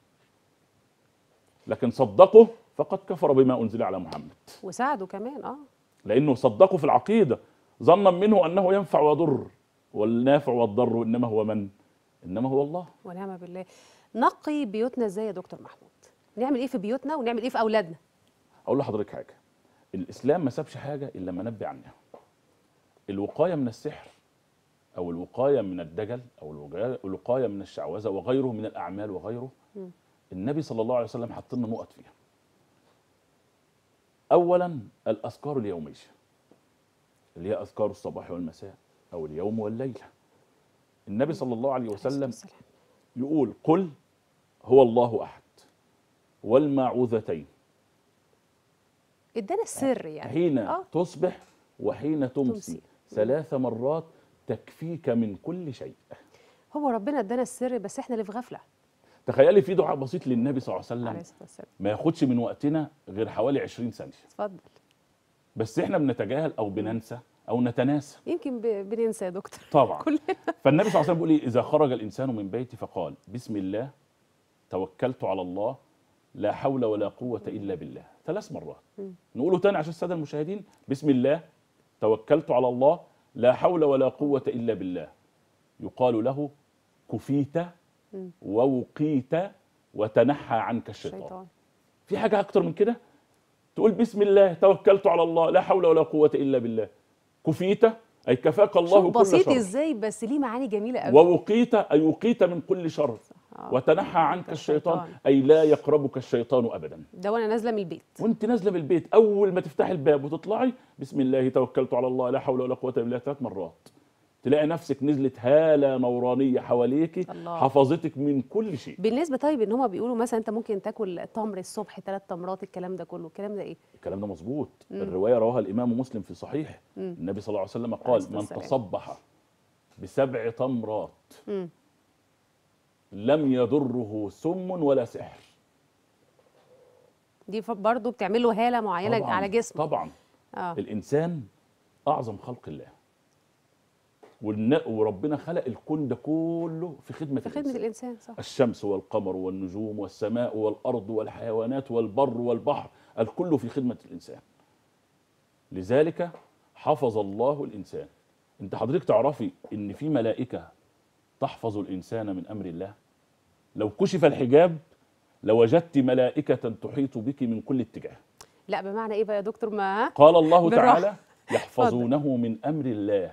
Speaker 2: لكن صدقه فقد كفر بما انزل على محمد
Speaker 1: وساعده كمان اه
Speaker 2: لانه صدقه في العقيده ظنا منه انه ينفع ويضر والنافع والضر انما هو من انما هو الله
Speaker 1: ونعم بالله نقي بيوتنا ازاي يا دكتور محمود نعمل ايه في بيوتنا ونعمل ايه في اولادنا
Speaker 2: اقول لحضرتك حاجه الاسلام ما سابش حاجه الا لما نبه عنها الوقايه من السحر او الوقايه من الدجل او الوجا- الوقايه من الشعوذه وغيره من الاعمال وغيره
Speaker 1: مم.
Speaker 2: النبي صلى الله عليه وسلم حط لنا نقط فيها اولا الاذكار اليوميه اللي هي اذكار الصباح والمساء او اليوم والليله النبي صلى الله عليه
Speaker 1: عليه الصلاة
Speaker 2: وسلم
Speaker 1: والسلام.
Speaker 2: يقول قل هو الله احد والمعوذتين
Speaker 1: ادانا السر يعني
Speaker 2: حين
Speaker 1: اه
Speaker 2: تصبح وحين تمسي,
Speaker 1: تمسي.
Speaker 2: ثلاث مرات تكفيك من كل شيء
Speaker 1: هو ربنا ادانا السر بس احنا اللي في غفله
Speaker 2: تخيلي في دعاء بسيط للنبي صلى الله عليه
Speaker 1: عليه
Speaker 2: وسلم
Speaker 1: الصلاه والسلام
Speaker 2: ما ياخدش من وقتنا غير حوالي 20 ثانيه
Speaker 1: اتفضل
Speaker 2: بس احنا بنتجاهل او بننسى او نتناسى
Speaker 1: يمكن ب- بننسى يا دكتور
Speaker 2: طبعا
Speaker 1: كلنا
Speaker 2: فالنبي صلى الله عليه وسلم بيقول ايه اذا خرج الانسان من بيته فقال بسم الله توكلت على الله لا حول ولا قوه الا بالله ثلاث مرات
Speaker 1: مم.
Speaker 2: نقوله تاني عشان الساده المشاهدين بسم الله توكلت على الله لا حول ولا قوه الا بالله يقال له كفيت
Speaker 1: مم.
Speaker 2: ووقيت وتنحى عنك الشيطان
Speaker 1: شيطان
Speaker 2: في حاجه اكتر من كده تقول بسم الله توكلت على الله لا حول ولا قوه الا بالله كفيت اي كفاك الله
Speaker 1: شوف
Speaker 2: كل
Speaker 1: بسيط
Speaker 2: شر
Speaker 1: ازاي بس ليه معاني جميله قوي
Speaker 2: ووقيت أي وقيت من كل شر
Speaker 1: آه.
Speaker 2: وتنحى عنك الشيطان
Speaker 1: الشيطان.
Speaker 2: أي لا يقربك الشيطان أبدا
Speaker 1: ده وانا نازله من البيت
Speaker 2: وانت نازله من البيت اول ما تفتحي الباب وتطلعي بسم الله توكلت على الله لا حول ولا قوه الا بالله ثلاث مرات تلاقي نفسك نزلت هاله نورانيه حواليكي
Speaker 1: الله.
Speaker 2: حفظتك من كل شيء
Speaker 1: بالنسبه طيب ان هما بيقولوا مثلا انت ممكن تاكل تمر الصبح ثلاث تمرات الكلام ده كله الكلام ده ايه
Speaker 2: الكلام ده مظبوط
Speaker 1: مم.
Speaker 2: الروايه رواها الامام مسلم في صحيح
Speaker 1: مم.
Speaker 2: النبي صلى الله عليه وسلم
Speaker 1: عليه
Speaker 2: قال
Speaker 1: الصلاة
Speaker 2: من
Speaker 1: والسلام.
Speaker 2: تصبح بسبع تمرات
Speaker 1: مم.
Speaker 2: لم يضره سم ولا سحر
Speaker 1: دي ف- برضه بتعمل له هاله معينه
Speaker 2: طبعاً،
Speaker 1: على جسمه
Speaker 2: طبعا
Speaker 1: اه
Speaker 2: الانسان اعظم خلق الله والن- وربنا خلق الكون ده كله في خدمه
Speaker 1: في خدمه
Speaker 2: الانسان
Speaker 1: الانسان صح
Speaker 2: الشمس والقمر والنجوم والسماء والارض والحيوانات والبر والبحر الكل في خدمه الانسان لذلك حفظ الله الانسان انت حضرتك تعرفي ان في ملائكه تحفظ الانسان من امر الله لو كشف الحجاب لوجدت ملائكه تحيط بك من كل اتجاه
Speaker 1: لا بمعنى ايه بقى يا دكتور ما
Speaker 2: قال الله
Speaker 1: بالراحة.
Speaker 2: تعالى يحفظونه من امر الله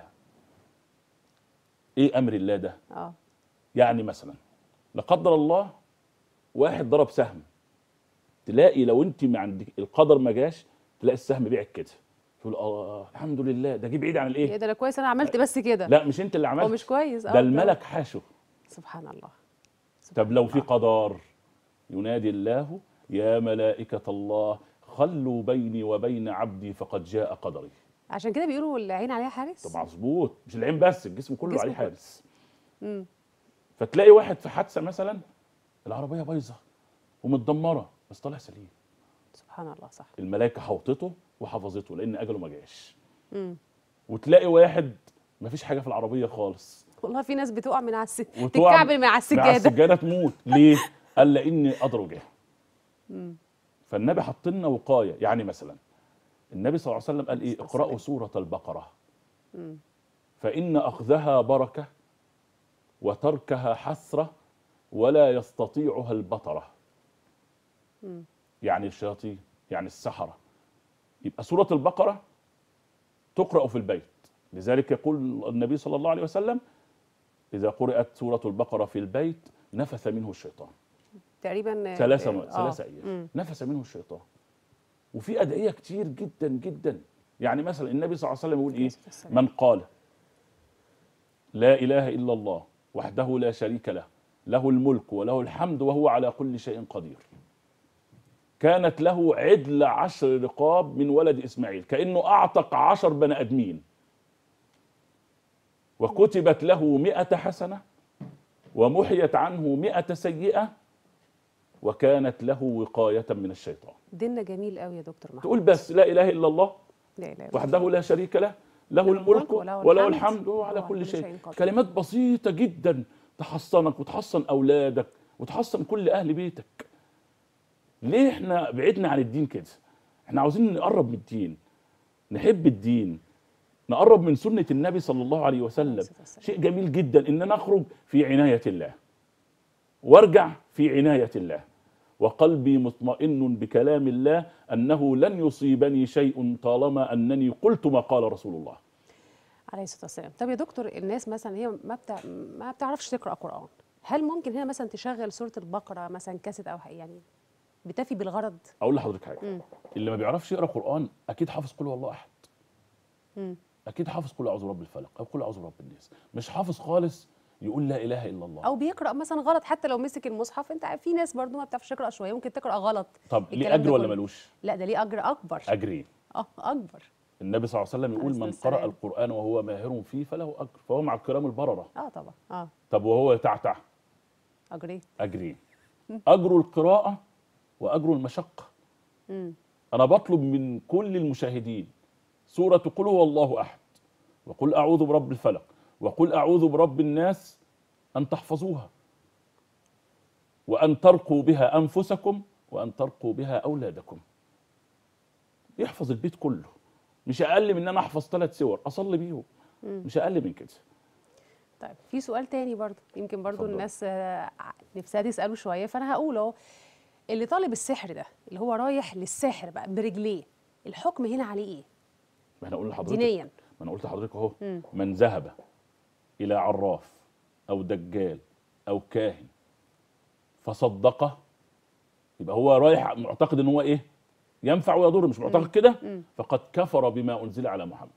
Speaker 2: ايه امر الله ده
Speaker 1: اه
Speaker 2: يعني مثلا لا قدر الله واحد ضرب سهم تلاقي لو انت ما عندك القدر ما جاش تلاقي السهم بيعك كده تقول اه الحمد لله ده جه بعيد عن
Speaker 1: ايه
Speaker 2: الايه
Speaker 1: ده انا كويس انا عملت بس كده
Speaker 2: لا مش انت اللي
Speaker 1: هو
Speaker 2: عملت
Speaker 1: مش كويس اه
Speaker 2: ده الملك حاشه
Speaker 1: سبحان الله
Speaker 2: طب لو في قدر ينادي الله يا ملائكة الله خلوا بيني وبين عبدي فقد جاء قدري
Speaker 1: عشان كده بيقولوا العين عليها حارس
Speaker 2: طب مظبوط مش العين بس الجسم كله
Speaker 1: الجسم
Speaker 2: عليه
Speaker 1: كله.
Speaker 2: حارس
Speaker 1: مم.
Speaker 2: فتلاقي واحد في حادثه مثلا العربيه بايظه ومتدمره بس طالع سليم
Speaker 1: سبحان الله صح
Speaker 2: الملائكه حوطته وحفظته لان اجله ما جاش
Speaker 1: مم.
Speaker 2: وتلاقي واحد ما فيش حاجه في العربيه خالص
Speaker 1: والله في ناس بتقع من على الس...
Speaker 2: وتقع
Speaker 1: تتكعبل من على
Speaker 2: مع
Speaker 1: السجاده
Speaker 2: السجاده تموت ليه؟ قال لان قدره جه
Speaker 1: مم.
Speaker 2: فالنبي حط لنا وقايه يعني مثلا النبي صلى الله عليه وسلم قال ايه
Speaker 1: الصلاة
Speaker 2: اقرأوا
Speaker 1: والسلام.
Speaker 2: سورة البقرة
Speaker 1: مم.
Speaker 2: فإن أخذها بركة وتركها حسرة ولا يستطيعها البطرة
Speaker 1: مم.
Speaker 2: يعني الشياطين يعني السحرة يبقى سورة البقرة تقرأ في البيت لذلك يقول النبي صلى الله عليه وسلم إذا قرأت سورة البقرة في البيت نفث منه الشيطان
Speaker 1: تقريبا
Speaker 2: ثلاثة
Speaker 1: آه.
Speaker 2: ثلاثة أيام
Speaker 1: مم.
Speaker 2: نفس منه الشيطان وفي أدعية كتير جدا جدا يعني مثلا النبي صلى الله عليه وسلم يقول إيه
Speaker 1: السلام.
Speaker 2: من قال لا إله إلا الله وحده لا شريك له له الملك وله الحمد وهو على كل شيء قدير كانت له عدل عشر رقاب من ولد إسماعيل كأنه أعتق عشر بني آدمين وكتبت له مئة حسنة ومحيت عنه مئة سيئة وكانت له وقاية من الشيطان
Speaker 1: ديننا جميل قوي يا دكتور محمود
Speaker 2: تقول بس لا إله إلا الله
Speaker 1: لا لا لا.
Speaker 2: وحده لا شريك له له
Speaker 1: له
Speaker 2: الملك
Speaker 1: الملك وله
Speaker 2: وله
Speaker 1: الحمد
Speaker 2: الحمد وهو على
Speaker 1: وهو
Speaker 2: كل شيء
Speaker 1: قدير.
Speaker 2: كلمات بسيطة جدا تحصنك وتحصن أولادك وتحصن كل أهل بيتك ليه احنا بعدنا عن الدين كده احنا عاوزين نقرب من الدين نحب الدين نقرب من سنة النبي صلى الله عليه وسلم
Speaker 1: الصلاة والسلام.
Speaker 2: شيء جميل جدا ان نخرج في عناية الله وارجع في عناية الله وقلبي مطمئن بكلام الله انه لن يصيبني شيء طالما انني قلت ما قال رسول الله
Speaker 1: عليه الصلاه والسلام طب يا دكتور الناس مثلا هي ما بتع... ما بتعرفش تقرا قران هل ممكن هنا مثلا تشغل سوره البقره مثلا كاسيت او حاجة يعني بتفي بالغرض
Speaker 2: اقول لحضرتك حاجه
Speaker 1: مم.
Speaker 2: اللي ما بيعرفش يقرا قران اكيد حافظ قل هو الله احد
Speaker 1: مم.
Speaker 2: اكيد حافظ قل اعوذ برب الفلق او قل اعوذ برب الناس مش حافظ خالص يقول لا اله الا الله
Speaker 1: او بيقرا مثلا غلط حتى لو مسك المصحف انت عارف في ناس برضو ما بتعرفش تقرا شويه ممكن تقرا غلط
Speaker 2: طب ليه
Speaker 1: الكلام
Speaker 2: اجر
Speaker 1: ده
Speaker 2: ولا
Speaker 1: كله.
Speaker 2: ملوش
Speaker 1: لا ده ليه اجر اكبر
Speaker 2: اجري
Speaker 1: اه اكبر
Speaker 2: النبي صلى الله عليه وسلم يقول
Speaker 1: عليه
Speaker 2: من
Speaker 1: الصلاة
Speaker 2: قرأ
Speaker 1: والسلام.
Speaker 2: القرآن وهو ماهر فيه فله أجر فهو مع الكرام البررة
Speaker 1: اه طبعا اه
Speaker 2: طب وهو يتعتع
Speaker 1: اجريت
Speaker 2: أجري أجر القراءة وأجر المشقة
Speaker 1: مم.
Speaker 2: أنا بطلب من كل المشاهدين سورة قل هو الله أحد وقل اعوذ برب الفلق وقل اعوذ برب الناس ان تحفظوها وان ترقوا بها انفسكم وان ترقوا بها اولادكم يحفظ البيت كله مش اقل من ان انا احفظ ثلاث سور اصلي بيهم مش اقل من كده
Speaker 1: طيب في سؤال تاني برضو يمكن برضو
Speaker 2: اتفضل.
Speaker 1: الناس آه، نفسها تسأله شوية فأنا هقول أهو اللي طالب السحر ده اللي هو رايح للساحر بقى برجليه الحكم هنا عليه إيه؟
Speaker 2: ما انا اقول لحضرتك
Speaker 1: دينيا
Speaker 2: ما انا قلت لحضرتك اهو
Speaker 1: مم.
Speaker 2: من ذهب الى عراف او دجال او كاهن فصدقه يبقى هو رايح معتقد ان هو ايه ينفع ويضر مش معتقد كده
Speaker 1: مم.
Speaker 2: فقد كفر بما انزل على محمد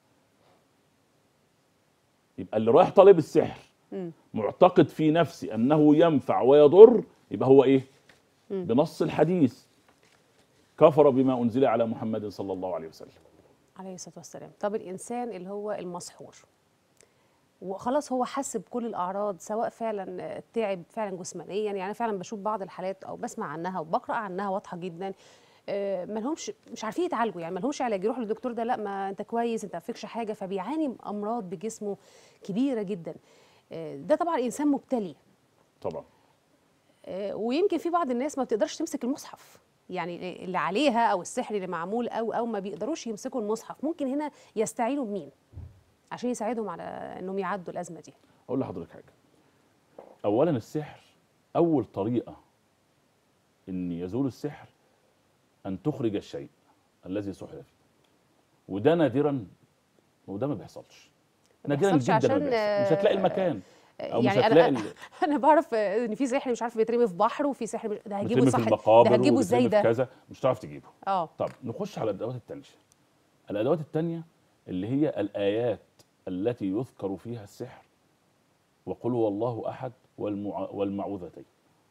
Speaker 2: يبقى اللي رايح طالب السحر
Speaker 1: مم.
Speaker 2: معتقد في نفسه انه ينفع ويضر يبقى هو ايه
Speaker 1: مم.
Speaker 2: بنص الحديث كفر بما انزل على محمد صلى الله عليه وسلم
Speaker 1: عليه الصلاة والسلام طب الإنسان اللي هو المسحور وخلاص هو حس بكل الأعراض سواء فعلا تعب فعلا جسمانيا يعني فعلا بشوف بعض الحالات أو بسمع عنها وبقرأ عنها واضحة جدا آه، مالهمش مش عارفين يتعالجوا يعني مالهمش علاج يروحوا للدكتور ده لا ما انت كويس انت ما فيكش حاجه فبيعاني من امراض بجسمه كبيره جدا آه، ده طبعا انسان مبتلي
Speaker 2: طبعا
Speaker 1: آه، ويمكن في بعض الناس ما بتقدرش تمسك المصحف يعني اللي عليها او السحر اللي معمول او او ما بيقدروش يمسكوا المصحف ممكن هنا يستعينوا بمين عشان يساعدهم على انهم يعدوا الازمه دي
Speaker 2: اقول لحضرتك حاجه اولا السحر اول طريقه ان يزول السحر ان تخرج الشيء الذي سحر فيه وده نادرا وده ما بيحصلش
Speaker 1: ما
Speaker 2: نادرا
Speaker 1: بيحصلش
Speaker 2: جدا ما
Speaker 1: عشان،
Speaker 2: بيحصل مش هتلاقي المكان او مش
Speaker 1: يعني
Speaker 2: هتلاقي
Speaker 1: انا
Speaker 2: ال-
Speaker 1: انا بعرف آه، ان في سحر مش عارف بيترمي في بحر وفي سحر مش- ده هجيبه
Speaker 2: بترمي
Speaker 1: صح
Speaker 2: في المقابر
Speaker 1: ده هتجيبه
Speaker 2: وبترمي
Speaker 1: ازاي
Speaker 2: في
Speaker 1: ده
Speaker 2: كذا مش هتعرف تجيبه
Speaker 1: اه
Speaker 2: طب نخش على الادوات التانية الادوات التانية اللي هي الايات التي يذكر فيها السحر وقل هو الله احد والمع... والمعوذتين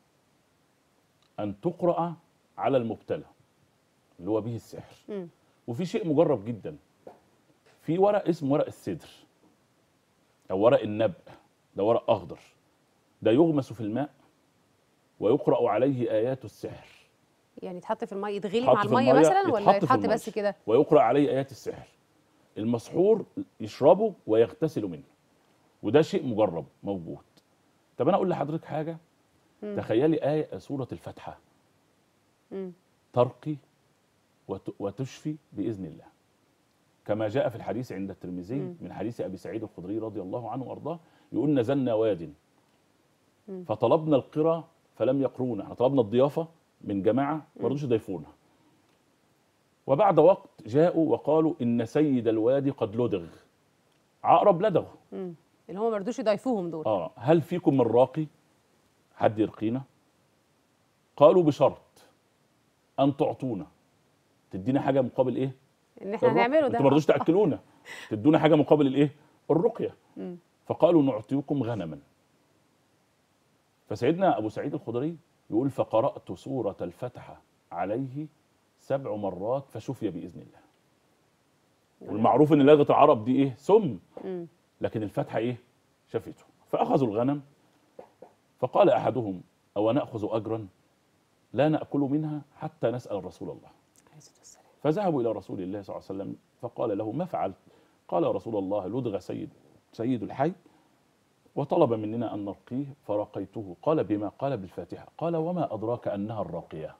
Speaker 2: ان تقرا على المبتلى اللي هو به السحر
Speaker 1: مم.
Speaker 2: وفي شيء مجرب جدا في ورق اسمه ورق السدر او ورق النبأ ده ورق اخضر ده يغمس في الماء ويقرا عليه ايات السحر
Speaker 1: يعني يتحط في الميه يتغلي
Speaker 2: يتحط
Speaker 1: مع
Speaker 2: في
Speaker 1: الميه
Speaker 2: المية،
Speaker 1: مثلا ولا
Speaker 2: يتحط في
Speaker 1: يتحط
Speaker 2: المية.
Speaker 1: بس كده
Speaker 2: ويقرأ عليه آيات السحر المسحور يشربه ويغتسل منه وده شيء مجرب موجود طب أنا أقول لحضرتك حاجة
Speaker 1: مم.
Speaker 2: تخيلي آية سورة الفاتحة
Speaker 1: مم.
Speaker 2: ترقي وت- وتشفي بإذن الله كما جاء في الحديث عند الترمذي
Speaker 1: مم.
Speaker 2: من حديث أبي سعيد الخدري رضي الله عنه وأرضاه يقول نزلنا واد
Speaker 1: مم.
Speaker 2: فطلبنا القرى فلم يقرونا احنا طلبنا الضيافة من جماعة ما رضوش يضيفونا وبعد وقت جاءوا وقالوا إن سيد الوادي قد لدغ عقرب لدغه
Speaker 1: مم. اللي هم ما رضوش يضيفوهم دول
Speaker 2: اه هل فيكم من راقي حد يرقينا قالوا بشرط ان تعطونا تدينا حاجه مقابل ايه
Speaker 1: ان احنا
Speaker 2: الرقية.
Speaker 1: هنعمله ده
Speaker 2: انتوا ما رضوش تاكلونا تدونا حاجه مقابل الايه الرقيه
Speaker 1: مم.
Speaker 2: فقالوا نعطيكم غنما فسيدنا ابو سعيد الخدري يقول فقرات سوره الفتحه عليه سبع مرات فشفي باذن الله والمعروف ان لغه العرب دي ايه سم
Speaker 1: مم.
Speaker 2: لكن الفتحة إيه؟ شافته فأخذوا الغنم فقال أحدهم أو نأخذ أجرا لا نأكل منها حتى نسأل رسول الله
Speaker 1: عليه الصلاه والسلام
Speaker 2: فذهبوا إلى رسول الله صلى الله عليه وسلم فقال له ما فعلت قال يا رسول الله لدغ سيد سيد الحي وطلب مننا أن نرقيه فرقيته قال بما قال بالفاتحة قال وما أدراك أنها الراقية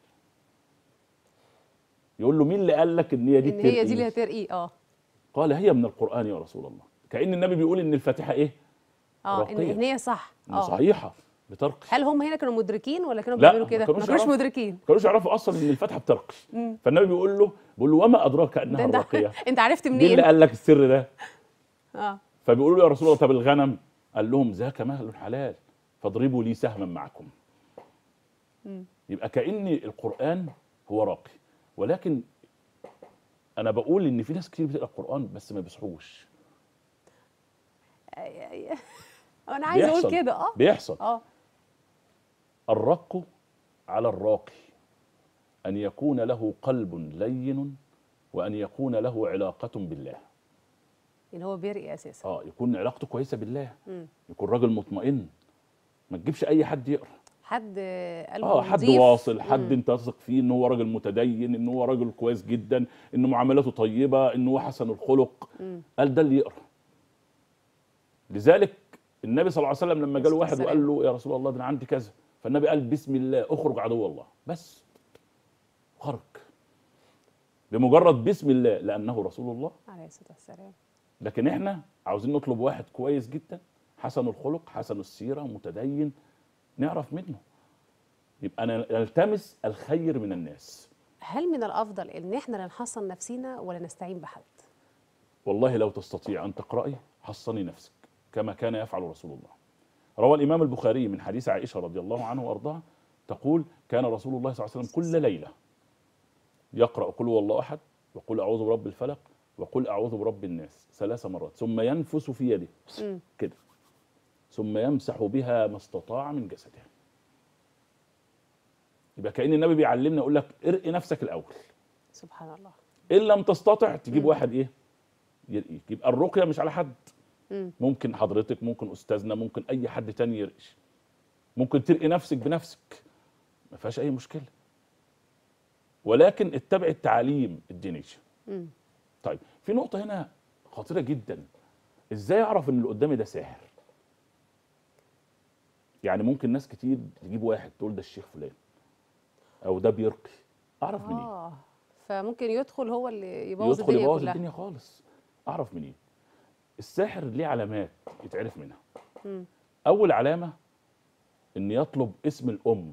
Speaker 2: يقول له مين اللي قال لك ان هي دي
Speaker 1: ان هي دي
Speaker 2: الترقية؟
Speaker 1: اللي هترقي اه
Speaker 2: قال هي من القرآن يا رسول الله كأن النبي بيقول ان الفاتحة ايه
Speaker 1: اه ان
Speaker 2: راقية.
Speaker 1: إن هي صح
Speaker 2: إن
Speaker 1: اه
Speaker 2: صحيحة بترقي
Speaker 1: هل هم هنا كانوا مدركين ولا كانوا
Speaker 2: لا،
Speaker 1: بيعملوا
Speaker 2: ما
Speaker 1: كده؟
Speaker 2: كانوش
Speaker 1: ما كانوش
Speaker 2: يعرفوا.
Speaker 1: مدركين
Speaker 2: كانوش يعرفوا اصلا ان الفاتحه بترقي
Speaker 1: مم.
Speaker 2: فالنبي بيقول له بيقول له وما ادراك
Speaker 1: ده
Speaker 2: انها
Speaker 1: انت
Speaker 2: الراقيه
Speaker 1: انت عرفت
Speaker 2: مين اللي
Speaker 1: منين؟
Speaker 2: قال لك السر ده
Speaker 1: اه
Speaker 2: فبيقولوا له يا رسول الله طب الغنم قال لهم ذاك مهل حلال فاضربوا لي سهما معكم
Speaker 1: مم.
Speaker 2: يبقى كأن القرآن هو راقي ولكن أنا بقول إن في ناس كتير بتقرأ القرآن بس ما بيصحوش
Speaker 1: انا عايز اقول
Speaker 2: بيحصل.
Speaker 1: كده اه
Speaker 2: بيحصل
Speaker 1: اه
Speaker 2: الرق على الراقي أن يكون له قلب لين وأن يكون له علاقة بالله
Speaker 1: ان هو بيرقي اساسا
Speaker 2: اه يكون علاقته كويسة بالله
Speaker 1: مم.
Speaker 2: يكون راجل مطمئن ما تجيبش أي حد يقرأ
Speaker 1: حد قلبه
Speaker 2: اه حد
Speaker 1: نظيف.
Speaker 2: واصل حد
Speaker 1: مم.
Speaker 2: انت تثق فيه ان هو راجل متدين ان هو راجل كويس جدا ان معاملاته طيبه ان هو حسن الخلق
Speaker 1: مم.
Speaker 2: قال ده اللي يقرا لذلك النبي صلى الله عليه وسلم لما جاله
Speaker 1: عليه
Speaker 2: واحد
Speaker 1: السلام.
Speaker 2: وقال له يا رسول الله ده انا عندي كذا فالنبي قال بسم الله اخرج عدو الله بس خرج بمجرد بسم الله لانه رسول الله
Speaker 1: عليه الصلاه والسلام
Speaker 2: لكن احنا عاوزين نطلب واحد كويس جدا حسن الخلق حسن السيره متدين نعرف منه يبقى نلتمس الخير من الناس
Speaker 1: هل من الافضل ان احنا اللي نحصن نفسينا ولا نستعين بحد
Speaker 2: والله لو تستطيع ان تقراي حصني نفسك كما كان يفعل رسول الله روى الامام البخاري من حديث عائشه رضي الله عنه وارضاها تقول كان رسول الله صلى الله عليه وسلم كل ليله يقرا قل هو الله احد وقل اعوذ برب الفلق وقل اعوذ برب الناس ثلاث مرات ثم ينفس في يده
Speaker 1: مم.
Speaker 2: كده ثم يمسح بها ما استطاع من جسده يبقى كأن النبي بيعلمنا يقول لك ارقي نفسك الاول
Speaker 1: سبحان الله
Speaker 2: ان لم تستطع تجيب
Speaker 1: مم.
Speaker 2: واحد ايه يرقيك يبقى الرقيه مش على حد
Speaker 1: مم.
Speaker 2: ممكن حضرتك ممكن استاذنا ممكن اي حد تاني يرقش ممكن ترقي نفسك بنفسك ما فيهاش اي مشكله ولكن اتبع التعاليم الدينيه
Speaker 1: مم.
Speaker 2: طيب في نقطه هنا خطيره جدا ازاي اعرف ان اللي قدامي ده ساحر يعني ممكن ناس كتير تجيب واحد تقول ده الشيخ فلان او ده بيرقي اعرف منين
Speaker 1: اه فممكن يدخل هو اللي يبوظ
Speaker 2: يدخل
Speaker 1: الدنيا
Speaker 2: يبوظ
Speaker 1: كلها
Speaker 2: الدنيا خالص اعرف منين الساحر ليه علامات يتعرف منها
Speaker 1: مم.
Speaker 2: اول علامه ان يطلب اسم الام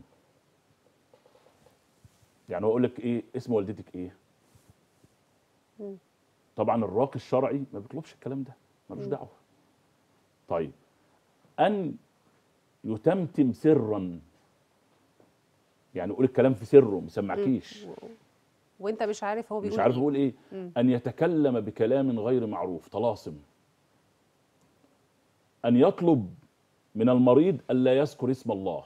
Speaker 2: يعني هو يقول لك ايه اسم والدتك ايه
Speaker 1: مم.
Speaker 2: طبعا الراقي الشرعي ما بيطلبش الكلام ده ملوش
Speaker 1: مم.
Speaker 2: دعوه طيب ان يتمتم سرا يعني يقول الكلام في سره ما يسمعكيش
Speaker 1: و- وانت مش عارف هو بيقول
Speaker 2: مش عارف
Speaker 1: إيه.
Speaker 2: يقول ايه
Speaker 1: مم.
Speaker 2: ان يتكلم بكلام غير معروف طلاسم ان يطلب من المريض الا يذكر اسم الله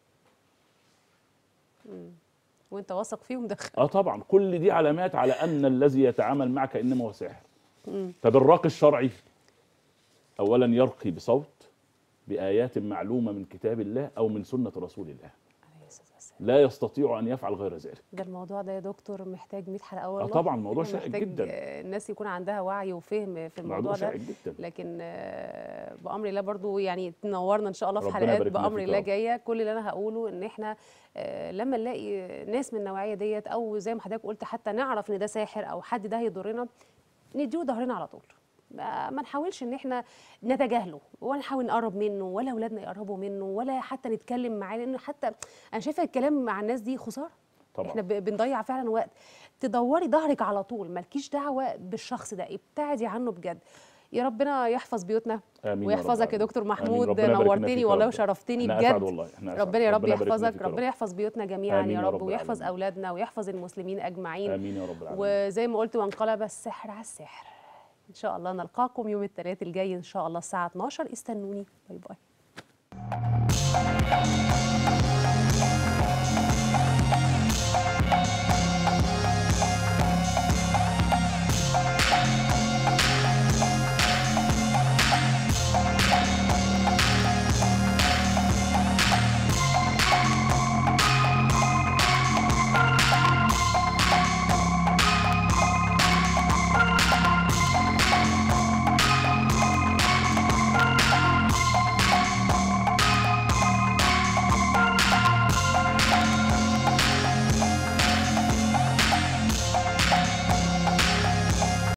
Speaker 1: وانت واثق فيه ومدخل
Speaker 2: اه طبعا كل دي علامات على ان الذي يتعامل معك انما هو ساحر
Speaker 1: مم.
Speaker 2: طب الراقي الشرعي اولا يرقي بصوت بايات معلومه من كتاب الله او من سنه رسول الله
Speaker 1: عليه الصلاه والسلام
Speaker 2: لا يستطيع ان يفعل غير ذلك
Speaker 1: ده الموضوع ده يا دكتور محتاج 100 حلقه والله
Speaker 2: طبعاً، موضوع
Speaker 1: يعني
Speaker 2: شائك
Speaker 1: محتاج
Speaker 2: جداً.
Speaker 1: آه، الناس يكون عندها وعي وفهم في الموضوع
Speaker 2: موضوع
Speaker 1: ده
Speaker 2: شائك جدا
Speaker 1: لكن آه، بامر الله برضو يعني تنورنا ان شاء الله في
Speaker 2: ربنا
Speaker 1: حلقات
Speaker 2: يبارك لنا
Speaker 1: بامر
Speaker 2: فيك يا
Speaker 1: الله
Speaker 2: رب.
Speaker 1: جايه كل اللي انا هقوله ان احنا آه، لما نلاقي ناس من النوعيه ديت او زي ما حضرتك قلت حتى نعرف ان ده ساحر او حد ده هيضرنا نديله ظهرنا على طول ما ما نحاولش ان احنا نتجاهله ولا نحاول نقرب منه ولا اولادنا يقربوا منه ولا حتى نتكلم معاه لانه حتى انا شايفه الكلام مع الناس دي خساره
Speaker 2: طبعا
Speaker 1: احنا ب- بنضيع فعلا وقت تدوري ظهرك على طول مالكيش دعوه بالشخص ده ابتعدي عنه بجد يا ربنا يحفظ بيوتنا
Speaker 2: امين يا رب
Speaker 1: ويحفظك يا
Speaker 2: العالمين.
Speaker 1: دكتور
Speaker 2: آمين.
Speaker 1: محمود
Speaker 2: ربنا يبارك لنا
Speaker 1: نورتني
Speaker 2: فيك يا
Speaker 1: والله
Speaker 2: رب.
Speaker 1: وشرفتني
Speaker 2: احنا اسعد
Speaker 1: بجد
Speaker 2: والله احنا أسعد.
Speaker 1: ربنا يا رب
Speaker 2: ربنا يبارك لنا
Speaker 1: يحفظك
Speaker 2: فيك يا رب.
Speaker 1: ربنا يحفظ بيوتنا جميعا
Speaker 2: آمين
Speaker 1: يا
Speaker 2: يا
Speaker 1: رب
Speaker 2: رب
Speaker 1: ويحفظ
Speaker 2: العالمين.
Speaker 1: اولادنا ويحفظ المسلمين اجمعين
Speaker 2: امين يا رب العالمين
Speaker 1: وزي ما قلت وانقلب السحر على السحر ان شاء الله نلقاكم يوم الثلاث الجاي ان شاء الله الساعه 12 استنوني باي باي